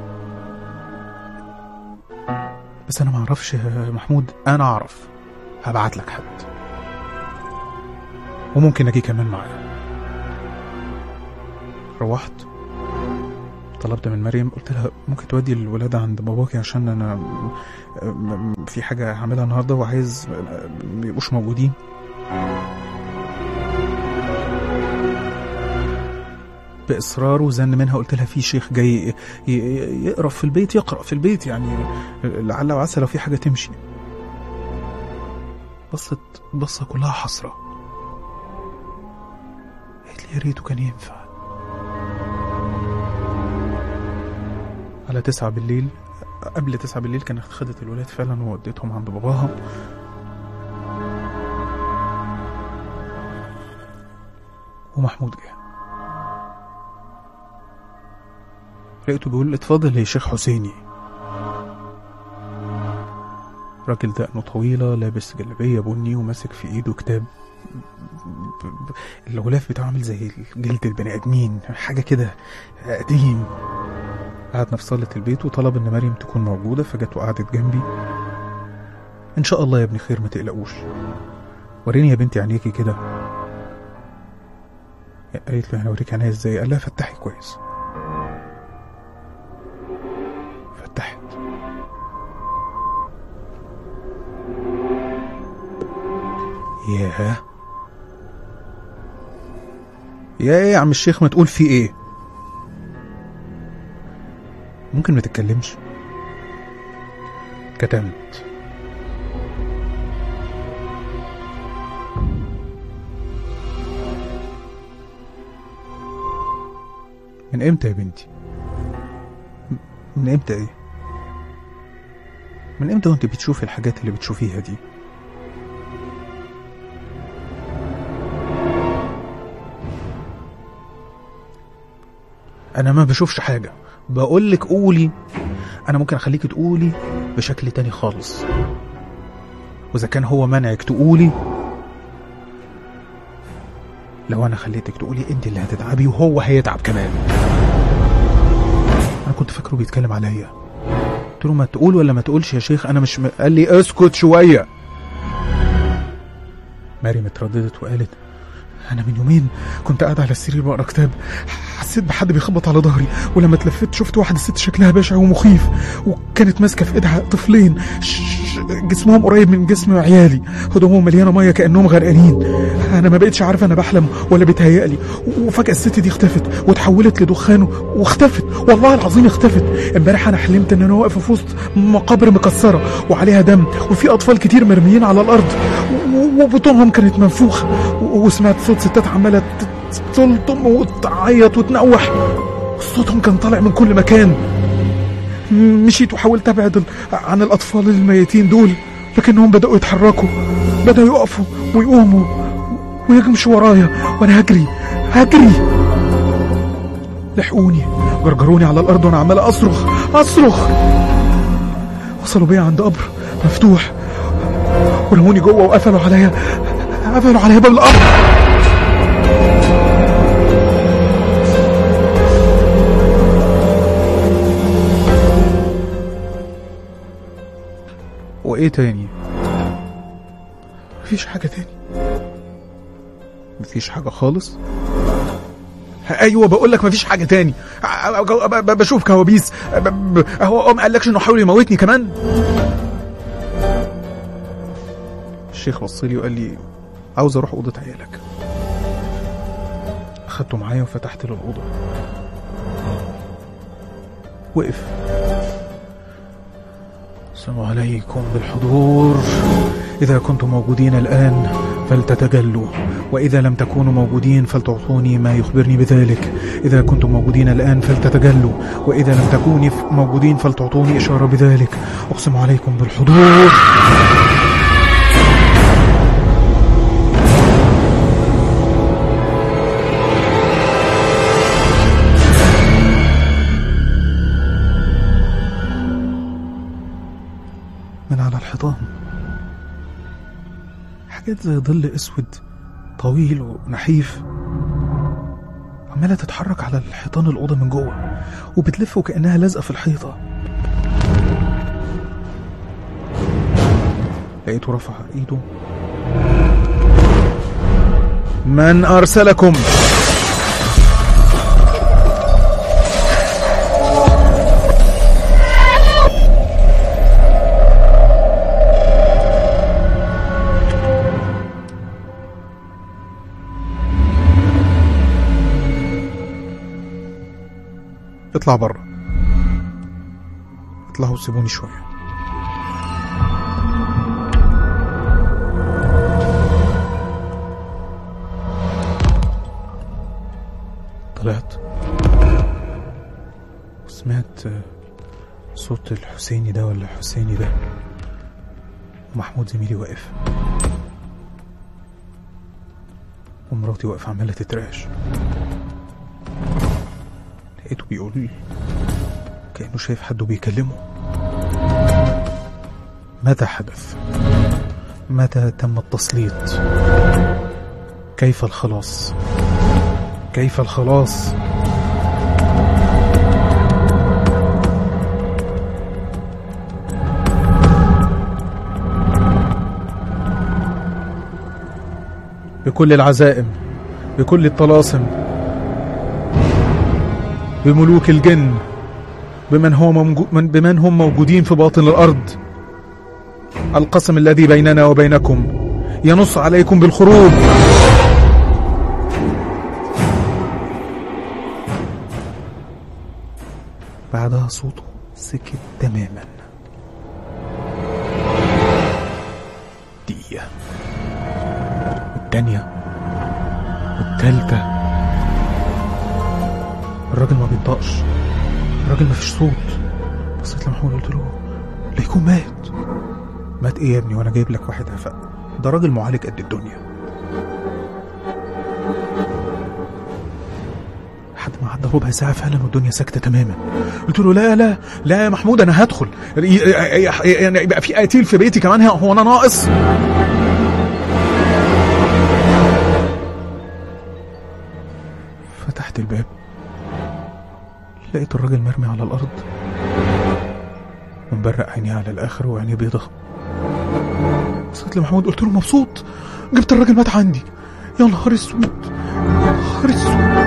بس انا ما اعرفش يا محمود انا اعرف هبعت لك حد وممكن اجي كمان معايا روحت طلبت من مريم قلت لها ممكن تودي الولادة عند باباكي عشان انا م- م- في حاجة هعملها النهاردة وعايز ما يبقوش موجودين باصرار وزن منها قلت لها في شيخ جاي ي- ي- يقرا في البيت يقرا في البيت يعني لعل وعسى لو في حاجه تمشي بصت بصه كلها حسره قالت لي يا ريته كان ينفع على تسعة بالليل قبل تسعة بالليل كانت خدت الولاد فعلا ووديتهم عند باباها ومحمود جه لقيته بيقول اتفضل يا شيخ حسيني راجل دقنه طويلة لابس جلابية بني وماسك في ايده كتاب ب- ب- الغلاف بتاعه عامل زي جلد البني ادمين حاجة كده قديم قعدنا في صالة البيت وطلب ان مريم تكون موجودة فجت وقعدت جنبي ان شاء الله يا ابني خير ما تقلقوش وريني يا بنتي عينيكي كده قالت له انا اوريك عينيا ازاي قال لها فتحي كويس فتحت ياه يا ايه يا عم الشيخ ما تقول في ايه ممكن ما تتكلمش كتمت من امتى يا بنتي م- من امتى ايه من امتى وانت بتشوفي الحاجات اللي بتشوفيها دي انا ما بشوفش حاجه بقولك قولي انا ممكن اخليكي تقولي بشكل تاني خالص واذا كان هو منعك تقولي لو انا خليتك تقولي انت اللي هتتعبي وهو هيتعب كمان انا كنت فاكره بيتكلم عليا قلت له ما تقول ولا ما تقولش يا شيخ انا مش م... قال لي اسكت شويه مريم اترددت وقالت انا من يومين كنت قاعد على السرير بقرا كتاب حسيت بحد بيخبط على ظهري ولما اتلفت شفت واحده ست شكلها بشع ومخيف وكانت ماسكه في ايدها طفلين ش- ش- جسمهم قريب من جسم عيالي هدومهم مليانه ميه كانهم غرقانين انا ما بقتش عارف انا بحلم ولا بيتهيألي وفجاه الست دي اختفت وتحولت لدخان واختفت والله العظيم اختفت امبارح انا حلمت ان انا واقف في وسط مقابر مكسره وعليها دم وفي اطفال كتير مرميين على الارض و- وبطونهم كانت منفوخه و- وسمعت صوت ستات عماله ت- تلطم وتعيط وتنوح صوتهم كان طالع من كل مكان م- مشيت وحاولت ابعد ال- عن الاطفال الميتين دول لكنهم بداوا يتحركوا بداوا يقفوا ويقوموا ويمشوا ورايا وانا هجري هجري لحقوني جرجروني على الارض وانا عمال اصرخ اصرخ وصلوا بيا عند قبر مفتوح ورموني جوه وقفلوا عليا قفلوا عليا باب القبر وايه تاني مفيش حاجة تاني مفيش حاجة خالص ايوه بقول لك مفيش حاجه تاني ع- ب- ب- بشوف كوابيس ب- ب- هو ما قالكش انه حاول يموتني كمان الشيخ بص لي وقال لي عاوز اروح اوضه عيالك اخدته معايا وفتحت له الاوضه وقف السلام عليكم بالحضور إذا كنتم موجودين الآن فلتتجلوا وإذا لم تكونوا موجودين فلتعطوني ما يخبرني بذلك إذا كنتم موجودين الآن فلتتجلوا وإذا لم تكونوا ف- موجودين فلتعطوني إشارة بذلك أقسم عليكم بالحضور من على الحيطان حاجات زي ظل اسود طويل ونحيف عمالة تتحرك على الحيطان الأوضة من جوه وبتلف وكأنها لازقة في الحيطة لقيته رفع ايده من أرسلكم؟ اطلع بره اطلعوا وسيبوني شويه طلعت وسمعت آه، صوت الحسيني ده ولا الحسيني ده ومحمود زميلي واقف ومراتي واقفة عمالة تترعش لقيته بيقول لي كأنه شايف حد بيكلمه ماذا حدث؟ متى تم التسليط؟ كيف الخلاص؟ كيف الخلاص؟ بكل العزائم بكل الطلاسم بملوك الجن بمن هو موجو- من- بمن هم موجودين في باطن الارض القسم الذي بيننا وبينكم ينص عليكم بالخروج بعدها صوته سكت تماما دقيقة والتانية والتالتة الراجل ما بينطقش الراجل ما فيش صوت بصيت لمحمود قلت له لا يكون مات مات ايه يا ابني وانا جايب لك واحد هفق ده راجل معالج قد الدنيا لحد ما عدى ربع ساعة فعلا والدنيا ساكتة تماما قلت له لا لا لا يا محمود انا هدخل يعني يبقى في قتيل في بيتي كمان هو انا ناقص فتحت الباب لقيت الراجل مرمي على الأرض ومبرق عينيه على الآخر وعينيه بيضة بصيت لمحمود قلت له مبسوط جبت الراجل مات عندي يا نهار اسود يا نهار اسود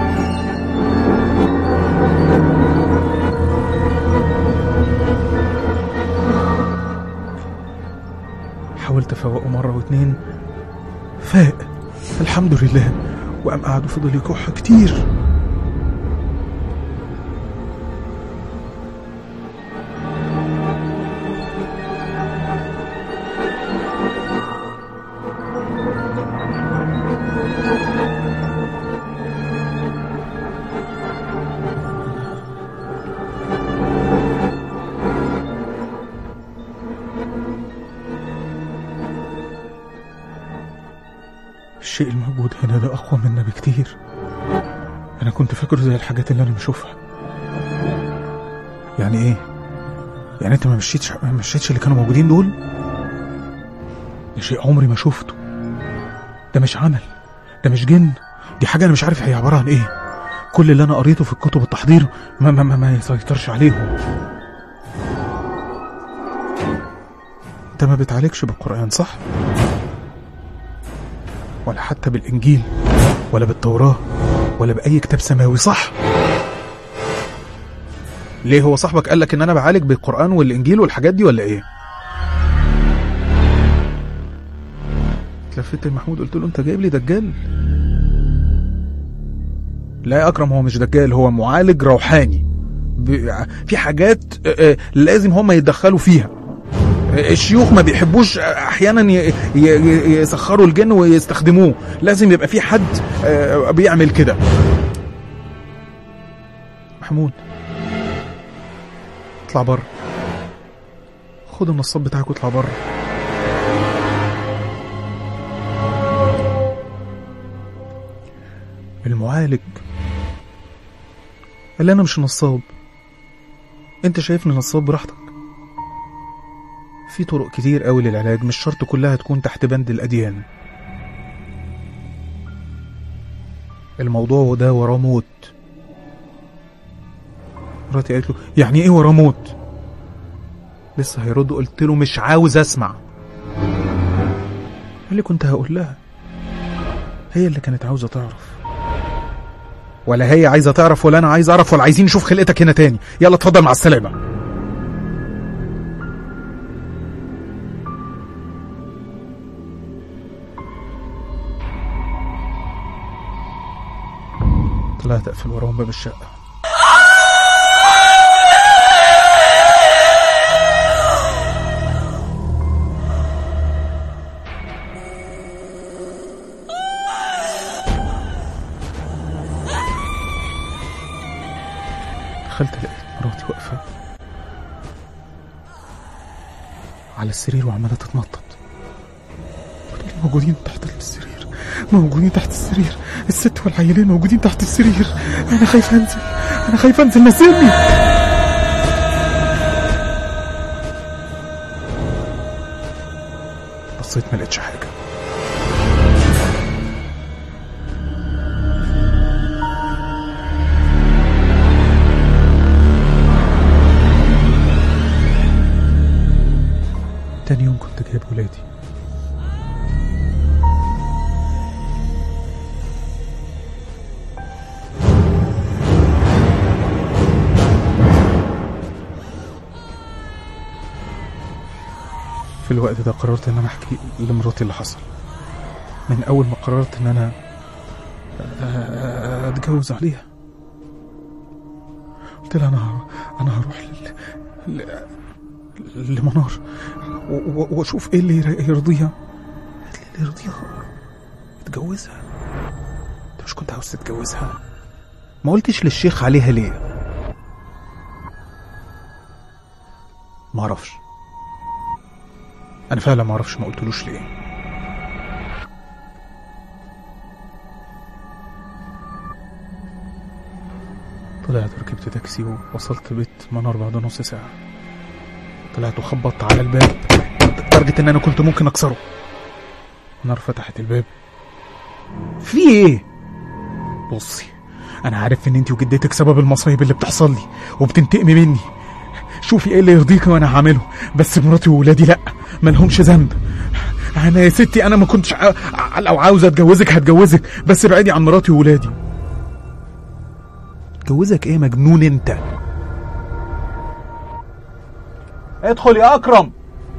حاولت افوقه مرة واتنين فاق الحمد لله وقام قعد وفضل يكح كتير الشيء الموجود هنا ده أقوى منا بكتير أنا كنت فاكره زي الحاجات اللي أنا بشوفها يعني إيه؟ يعني أنت ما مشيتش ما مشيتش اللي كانوا موجودين دول؟ ده شيء عمري ما شفته ده مش عمل ده مش جن دي حاجة أنا مش عارف هي عبارة عن إيه كل اللي أنا قريته في الكتب التحضير ما ما ما, ما يسيطرش عليهم أنت ما بتعالجش بالقرآن صح؟ ولا حتى بالإنجيل ولا بالتوراة ولا بأي كتاب سماوي صح؟ ليه هو صاحبك قال لك إن أنا بعالج بالقرآن والإنجيل والحاجات دي ولا إيه؟ اتلفت لمحمود قلت له أنت جايب لي دجال؟ لا يا أكرم هو مش دجال هو معالج روحاني ب- في حاجات آه، آه، لازم هم يتدخلوا فيها الشيوخ ما بيحبوش احيانا ي- ي- يسخروا الجن ويستخدموه لازم يبقى في حد آه، بيعمل كده محمود اطلع بره خد النصاب بتاعك واطلع بره المعالج قال لي انا مش نصاب انت شايفني نصاب براحتك في طرق كتير قوي للعلاج مش شرط كلها تكون تحت بند الأديان الموضوع ده وراه موت مراتي قالت له يعني ايه وراه موت لسه هيرد قلت له مش عاوز اسمع قال لي كنت هقول لها هي اللي كانت عاوزة تعرف ولا هي عايزة تعرف ولا أنا عايز أعرف ولا عايزين نشوف خلقتك هنا تاني يلا اتفضل مع السلامة طلعت اقفل وراهم باب الشقه دخلت لقيت مراتي واقفة على السرير وعمالة تتنطط بتقولي موجودين تحت السرير موجودين تحت السرير الست والعيلين موجودين تحت السرير أنا خايفة أنزل أنا خايفة أنزل نزلني بصيت ما لقيتش حاجة تاني يوم كنت جايب ولادي في الوقت ده قررت ان انا احكي لمراتي اللي حصل من اول ما قررت ان انا اتجوز عليها قلت لها انا ه- انا هروح ل... ل... لمنار و- و- واشوف ايه اللي ير- يرضيها قالت لي اللي يرضيها اتجوزها انت مش كنت عاوز تتجوزها ما قلتش للشيخ عليها ليه ما اعرفش انا فعلا ما اعرفش ما قلتلوش ليه طلعت وركبت تاكسي ووصلت بيت منار بعد نص ساعة طلعت وخبطت على الباب لدرجة ان انا كنت ممكن اكسره منار فتحت الباب في ايه بصي انا عارف ان انت وجدتك سبب المصايب اللي بتحصل لي وبتنتقمي مني شوفي ايه اللي يرضيكي وانا هعمله بس مراتي وولادي لا مالهمش ذنب انا يا ستي انا ما كنتش ع... ع- لو عاوزه اتجوزك هتجوزك بس ابعدي عن مراتي وولادي اتجوزك ايه مجنون انت ادخل يا اكرم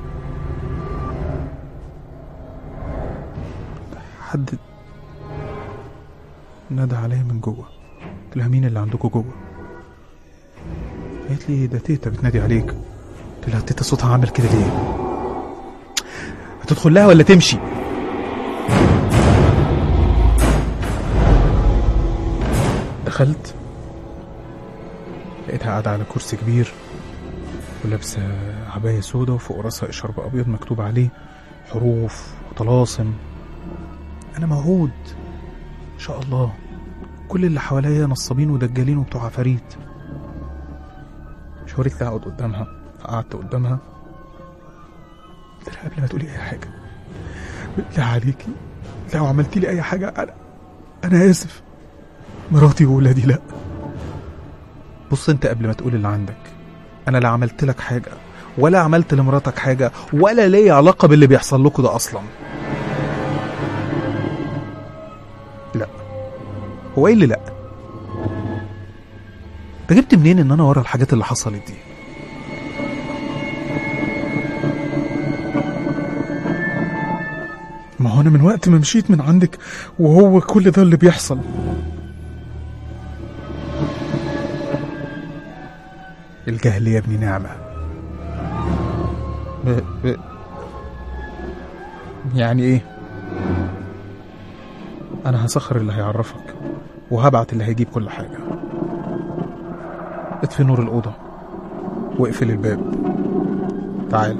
حد نادى عليا من جوه قلت لها مين اللي عندكم جوه قالت لي ده تيتا بتنادي عليك قلت لها تيتا صوتها عامل كده ليه هتدخل لها ولا تمشي دخلت لقيتها قاعدة على كرسي كبير ولابسة عباية سودا وفوق راسها إشارب أبيض مكتوب عليه حروف وطلاسم أنا موعود إن شاء الله كل اللي حواليا نصابين ودجالين وبتوع عفاريت شاورت لي أقعد قدامها قعدت قدامها قلت لها قبل ما تقولي أي حاجة بالله عليكي لو عملتي لي أي حاجة أنا أنا آسف مراتي وولادي لأ بص أنت قبل ما تقول اللي عندك أنا لا عملت لك حاجة ولا عملت لمراتك حاجة ولا ليا علاقة باللي بيحصل لكم ده أصلا لا هو ايه اللي لا انت جبت منين ان انا ورا الحاجات اللي حصلت دي ما هو انا من وقت ما مشيت من عندك وهو كل ده اللي بيحصل الجهل يا ابني نعمة ب... ب... يعني ايه انا هسخر اللي هيعرفك وهبعت اللي هيجيب كل حاجة اطفي نور الأوضة واقفل الباب تعالى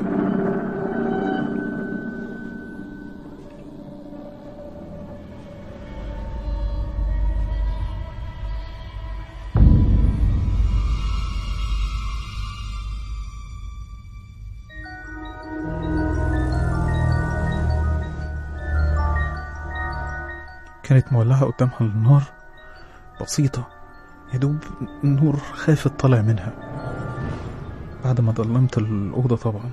كانت مولعة قدامها النار بسيطة يا دوب نور خافت طالع منها بعد ما ضلمت الأوضة طبعا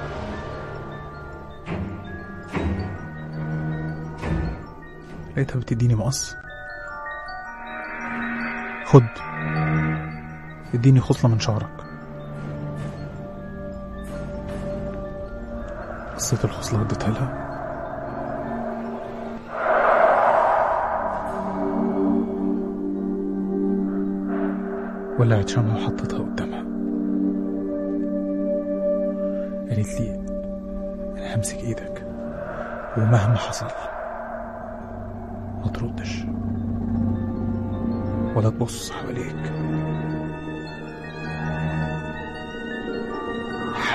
لقيتها بتديني مقص خد اديني خصلة من شعرك قصيت الخصلة وديتها لها ولعت شمعة وحطيتها قدامها قالت لي أنا همسك إيدك ومهما حصل ما تردش ولا تبص حواليك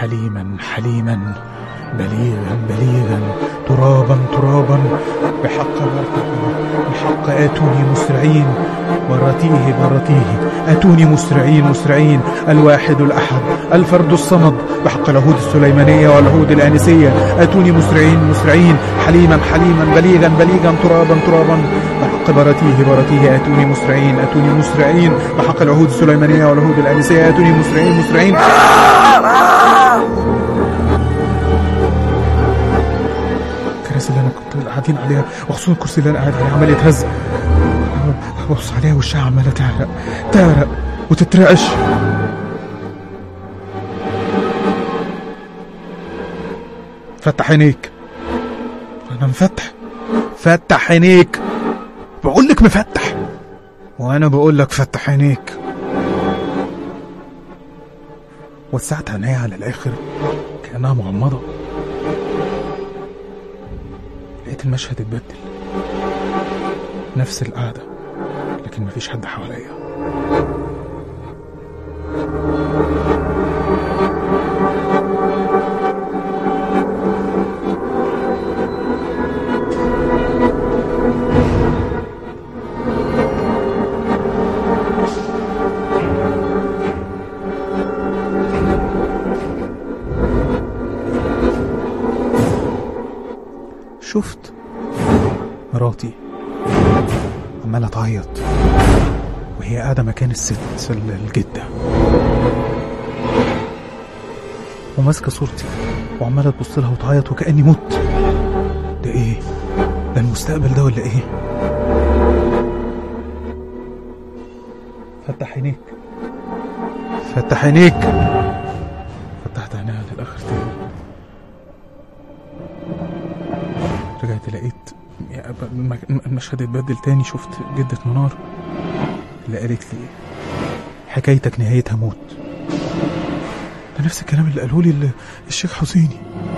حليما حليما بليغا بليغا ترابا ترابا بحق بحق آتوني مسرعين برتيه برتيه آتوني مسرعين مسرعين الواحد الأحد الفرد الصمد بحق العهود السليمانية والعهود الآنسية آتوني مسرعين مسرعين حليما حليما بليغا بليغا ترابا ترابا بحق برتيه برتيه آتوني مسرعين آتوني مسرعين بحق العهود السليمانية والعهود الآنسية آتوني مسرعين مسرعين الكراسي اللي انا كنت قاعدين عليها وخصوصا الكرسي اللي انا قاعد عليه عمال يتهز ببص عليها وشها عماله تعرق تعرق وتترعش فتح عينيك انا مفتح فتح عينيك بقول لك مفتح وانا بقول لك فتح عينيك وسعت عينيها على الاخر كانها مغمضه لقيت المشهد اتبدل نفس القعدة لكن مفيش حد حواليا شفت مراتي عمالة تعيط وهي قاعدة مكان الست الجدة وماسكة صورتي وعمالة تبص لها وتعيط وكأني مت ده ايه؟ ده المستقبل ده ولا ايه؟ فتح عينيك فتح عينيك فتحت عينيها للآخر تاني رجعت لقيت المشهد اتبدل تاني شفت جدة منار اللي قالت لي حكايتك نهايتها موت ده نفس الكلام اللي قاله لي الشيخ حسيني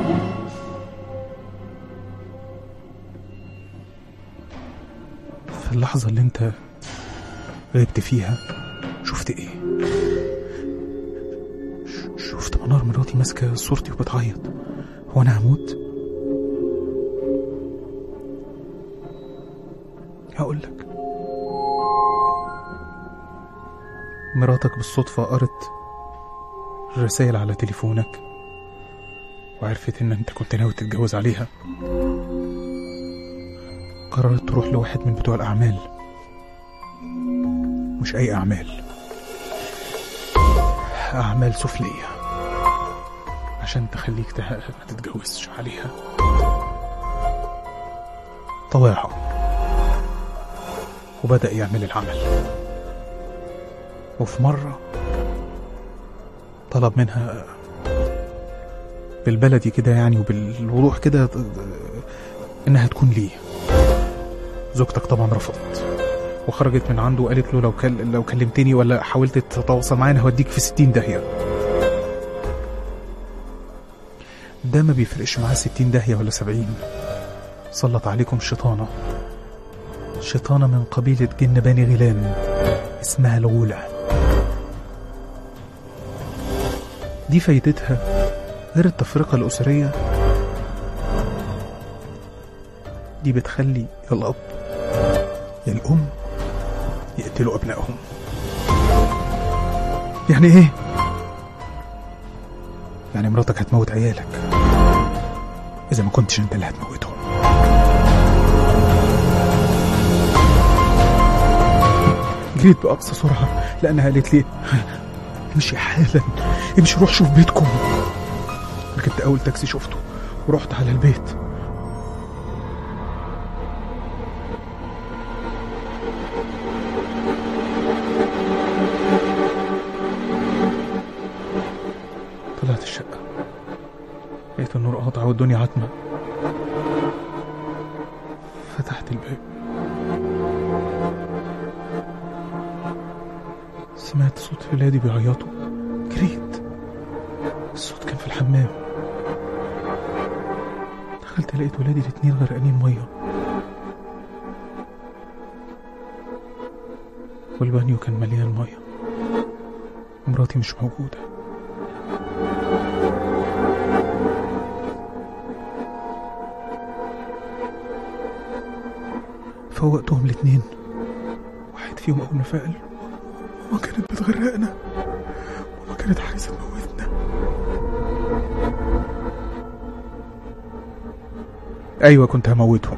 في اللحظة اللي انت غبت فيها شفت ايه شفت منار مراتي ماسكة صورتي وبتعيط هو انا هموت هقول لك مراتك بالصدفة قرت الرسائل على تليفونك وعرفت ان انت كنت ناوي تتجوز عليها قررت تروح لواحد من بتوع الأعمال مش أي أعمال أعمال سفلية عشان تخليك ته... ما تتجوزش عليها طواعه وبدأ يعمل العمل وفي مرة طلب منها بالبلدي كده يعني وبالوضوح كده إنها تكون ليه زوجتك طبعا رفضت وخرجت من عنده وقالت له لو كل... لو كلمتني ولا حاولت تتواصل معايا انا هوديك في ستين داهية ده ما بيفرقش معاه ستين داهية ولا سبعين سلط عليكم شيطانة شيطانة من قبيلة جن بني غيلان اسمها الغولة دي فايدتها غير التفرقة الأسرية دي بتخلي يا الأب يا الأم يقتلوا أبنائهم يعني إيه؟ يعني مراتك هتموت عيالك إذا ما كنتش أنت اللي هتموتهم جريت بأقصى سرعة لأنها قالت لي امشي حالا امشي روح شوف بيتكم ركبت أول تاكسي شفته ورحت على البيت طلعت الشقة لقيت النور قاطع والدنيا عتمة فتحت الباب سمعت صوت ولادي بيعيطوا جريت الصوت كان في الحمام دخلت لقيت ولادي الاتنين غرقانين مية والبانيو كان مليان مية مراتي مش موجودة فوقتهم الاتنين واحد فيهم أول ما فقل ماما كانت بتغرقنا ماما كانت عايزة تموتنا أيوة كنت هموتهم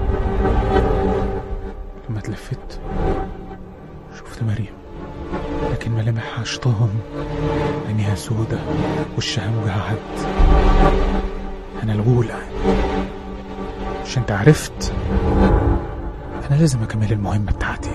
لما اتلفت شفت مريم لكن ملامحها شطان عينيها سودة وشها مجعد أنا الأولى مش أنت عرفت أنا لازم أكمل المهمة بتاعتي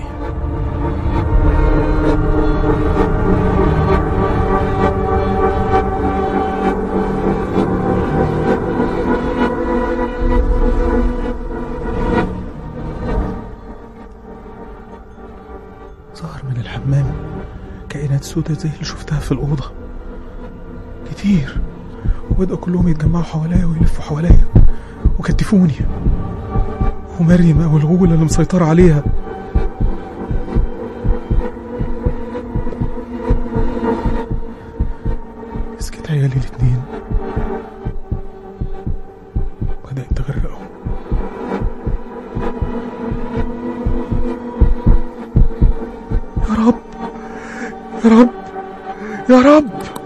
ظهر من الحمام كائنات سودة زي اللي شفتها في الأوضة كتير وبدأوا كلهم يتجمعوا حواليا ويلفوا حواليا وكتفوني ومريم أو الغولة اللي مسيطرة عليها مسكت عيالي الاتنين بدأت تغرقهم يا رب يا رب يا رب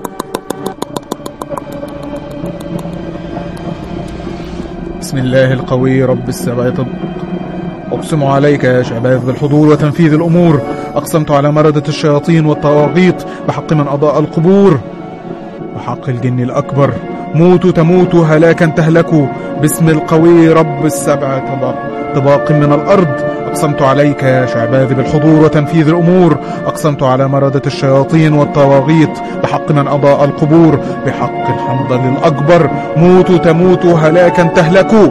بسم الله القوي رب السبع طب أقسم عليك يا شعباذ بالحضور وتنفيذ الأمور أقسمت على مردة الشياطين والطواغيت بحق من أضاء القبور وحق الجن الأكبر موتوا تموتوا هلاكا تهلكوا باسم القوي رب السبع طباق طباق من الأرض أقسمت عليك يا شعباذ بالحضور وتنفيذ الأمور أقسمت على مردة الشياطين والطواغيت بحق من أضاء القبور بحق الحنظل الأكبر موتوا تموتوا هلاكا تهلكوا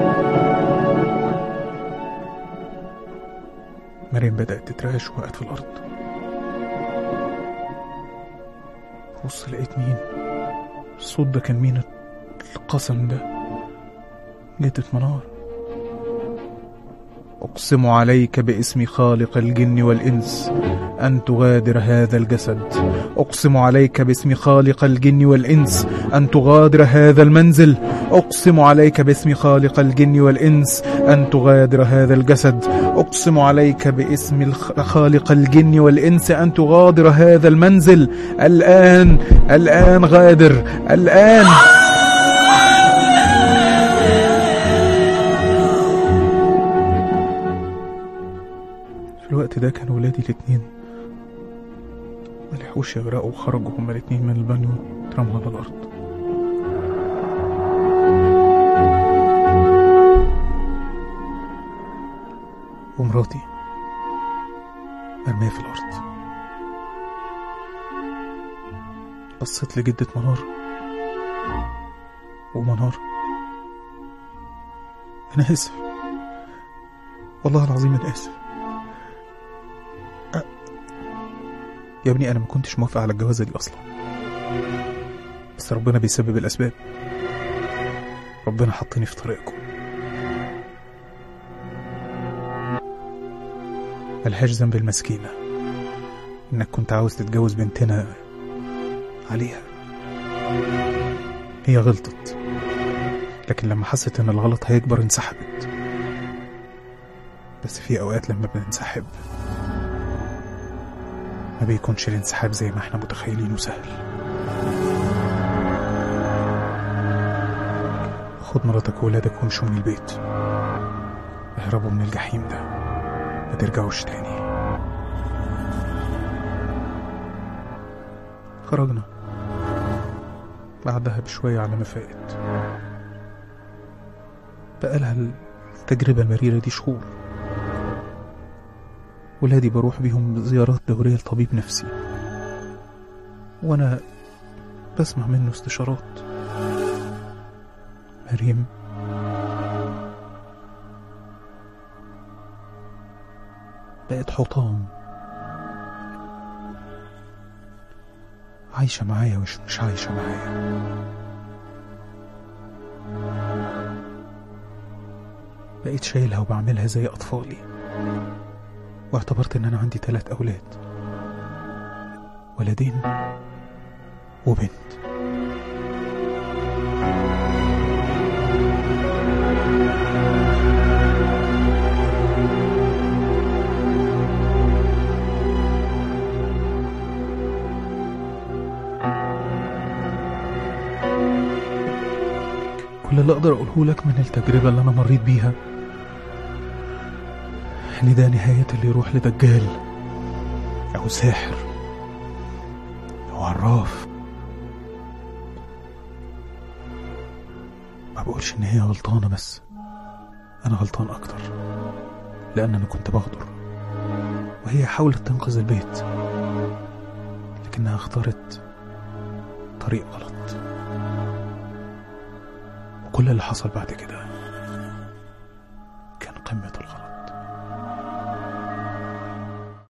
مريم بدأت تترعش وقعت في الأرض بص لقيت مين الصوت ده كان مين القسم ده لقيت منار أقسم عليك باسم خالق الجن والإنس أن تغادر هذا الجسد أقسم عليك باسم خالق الجن والإنس أن تغادر هذا المنزل أقسم عليك باسم خالق الجن والإنس أن تغادر هذا الجسد أقسم عليك باسم الخ- خالق الجن والإنس أن تغادر هذا المنزل الآن الآن غادر الآن في الوقت ده كان ولادي الاتنين ملحقوش يغرقوا وخرجوا هما الاتنين من البانيو اترموا على الأرض ومراتي مرمية في الأرض بصيت لجدة منار ومنار أنا آسف والله العظيم أنا آسف يا ابني انا ما كنتش موافق على الجوازه دي اصلا بس ربنا بيسبب الاسباب ربنا حطني في طريقكم ملهاش ذنب المسكينه انك كنت عاوز تتجوز بنتنا عليها هي غلطت لكن لما حست ان الغلط هيكبر انسحبت بس في اوقات لما بننسحب ما بيكونش الانسحاب زي ما احنا متخيلينه سهل خد مراتك وولادك وامشوا من البيت اهربوا من الجحيم ده ما ترجعوش تاني خرجنا بعدها بشوية على ما فاقت بقالها التجربة المريرة دي شهور ولادي بروح بيهم زيارات دورية لطبيب نفسي وأنا بسمع منه استشارات مريم بقت حطام عايشة معايا ومش مش عايشة معايا بقيت شايلها وبعملها زي أطفالي واعتبرت ان انا عندي ثلاث اولاد ولدين وبنت أقدر أقوله لك من التجربة اللي أنا مريت بيها إن ده نهاية اللي يروح لدجال أو ساحر أو عراف ما بقولش إن هي غلطانة بس أنا غلطان أكتر لأن أنا كنت بغدر وهي حاولت تنقذ البيت لكنها اختارت طريق غلط وكل اللي حصل بعد كده كان قمة الغلط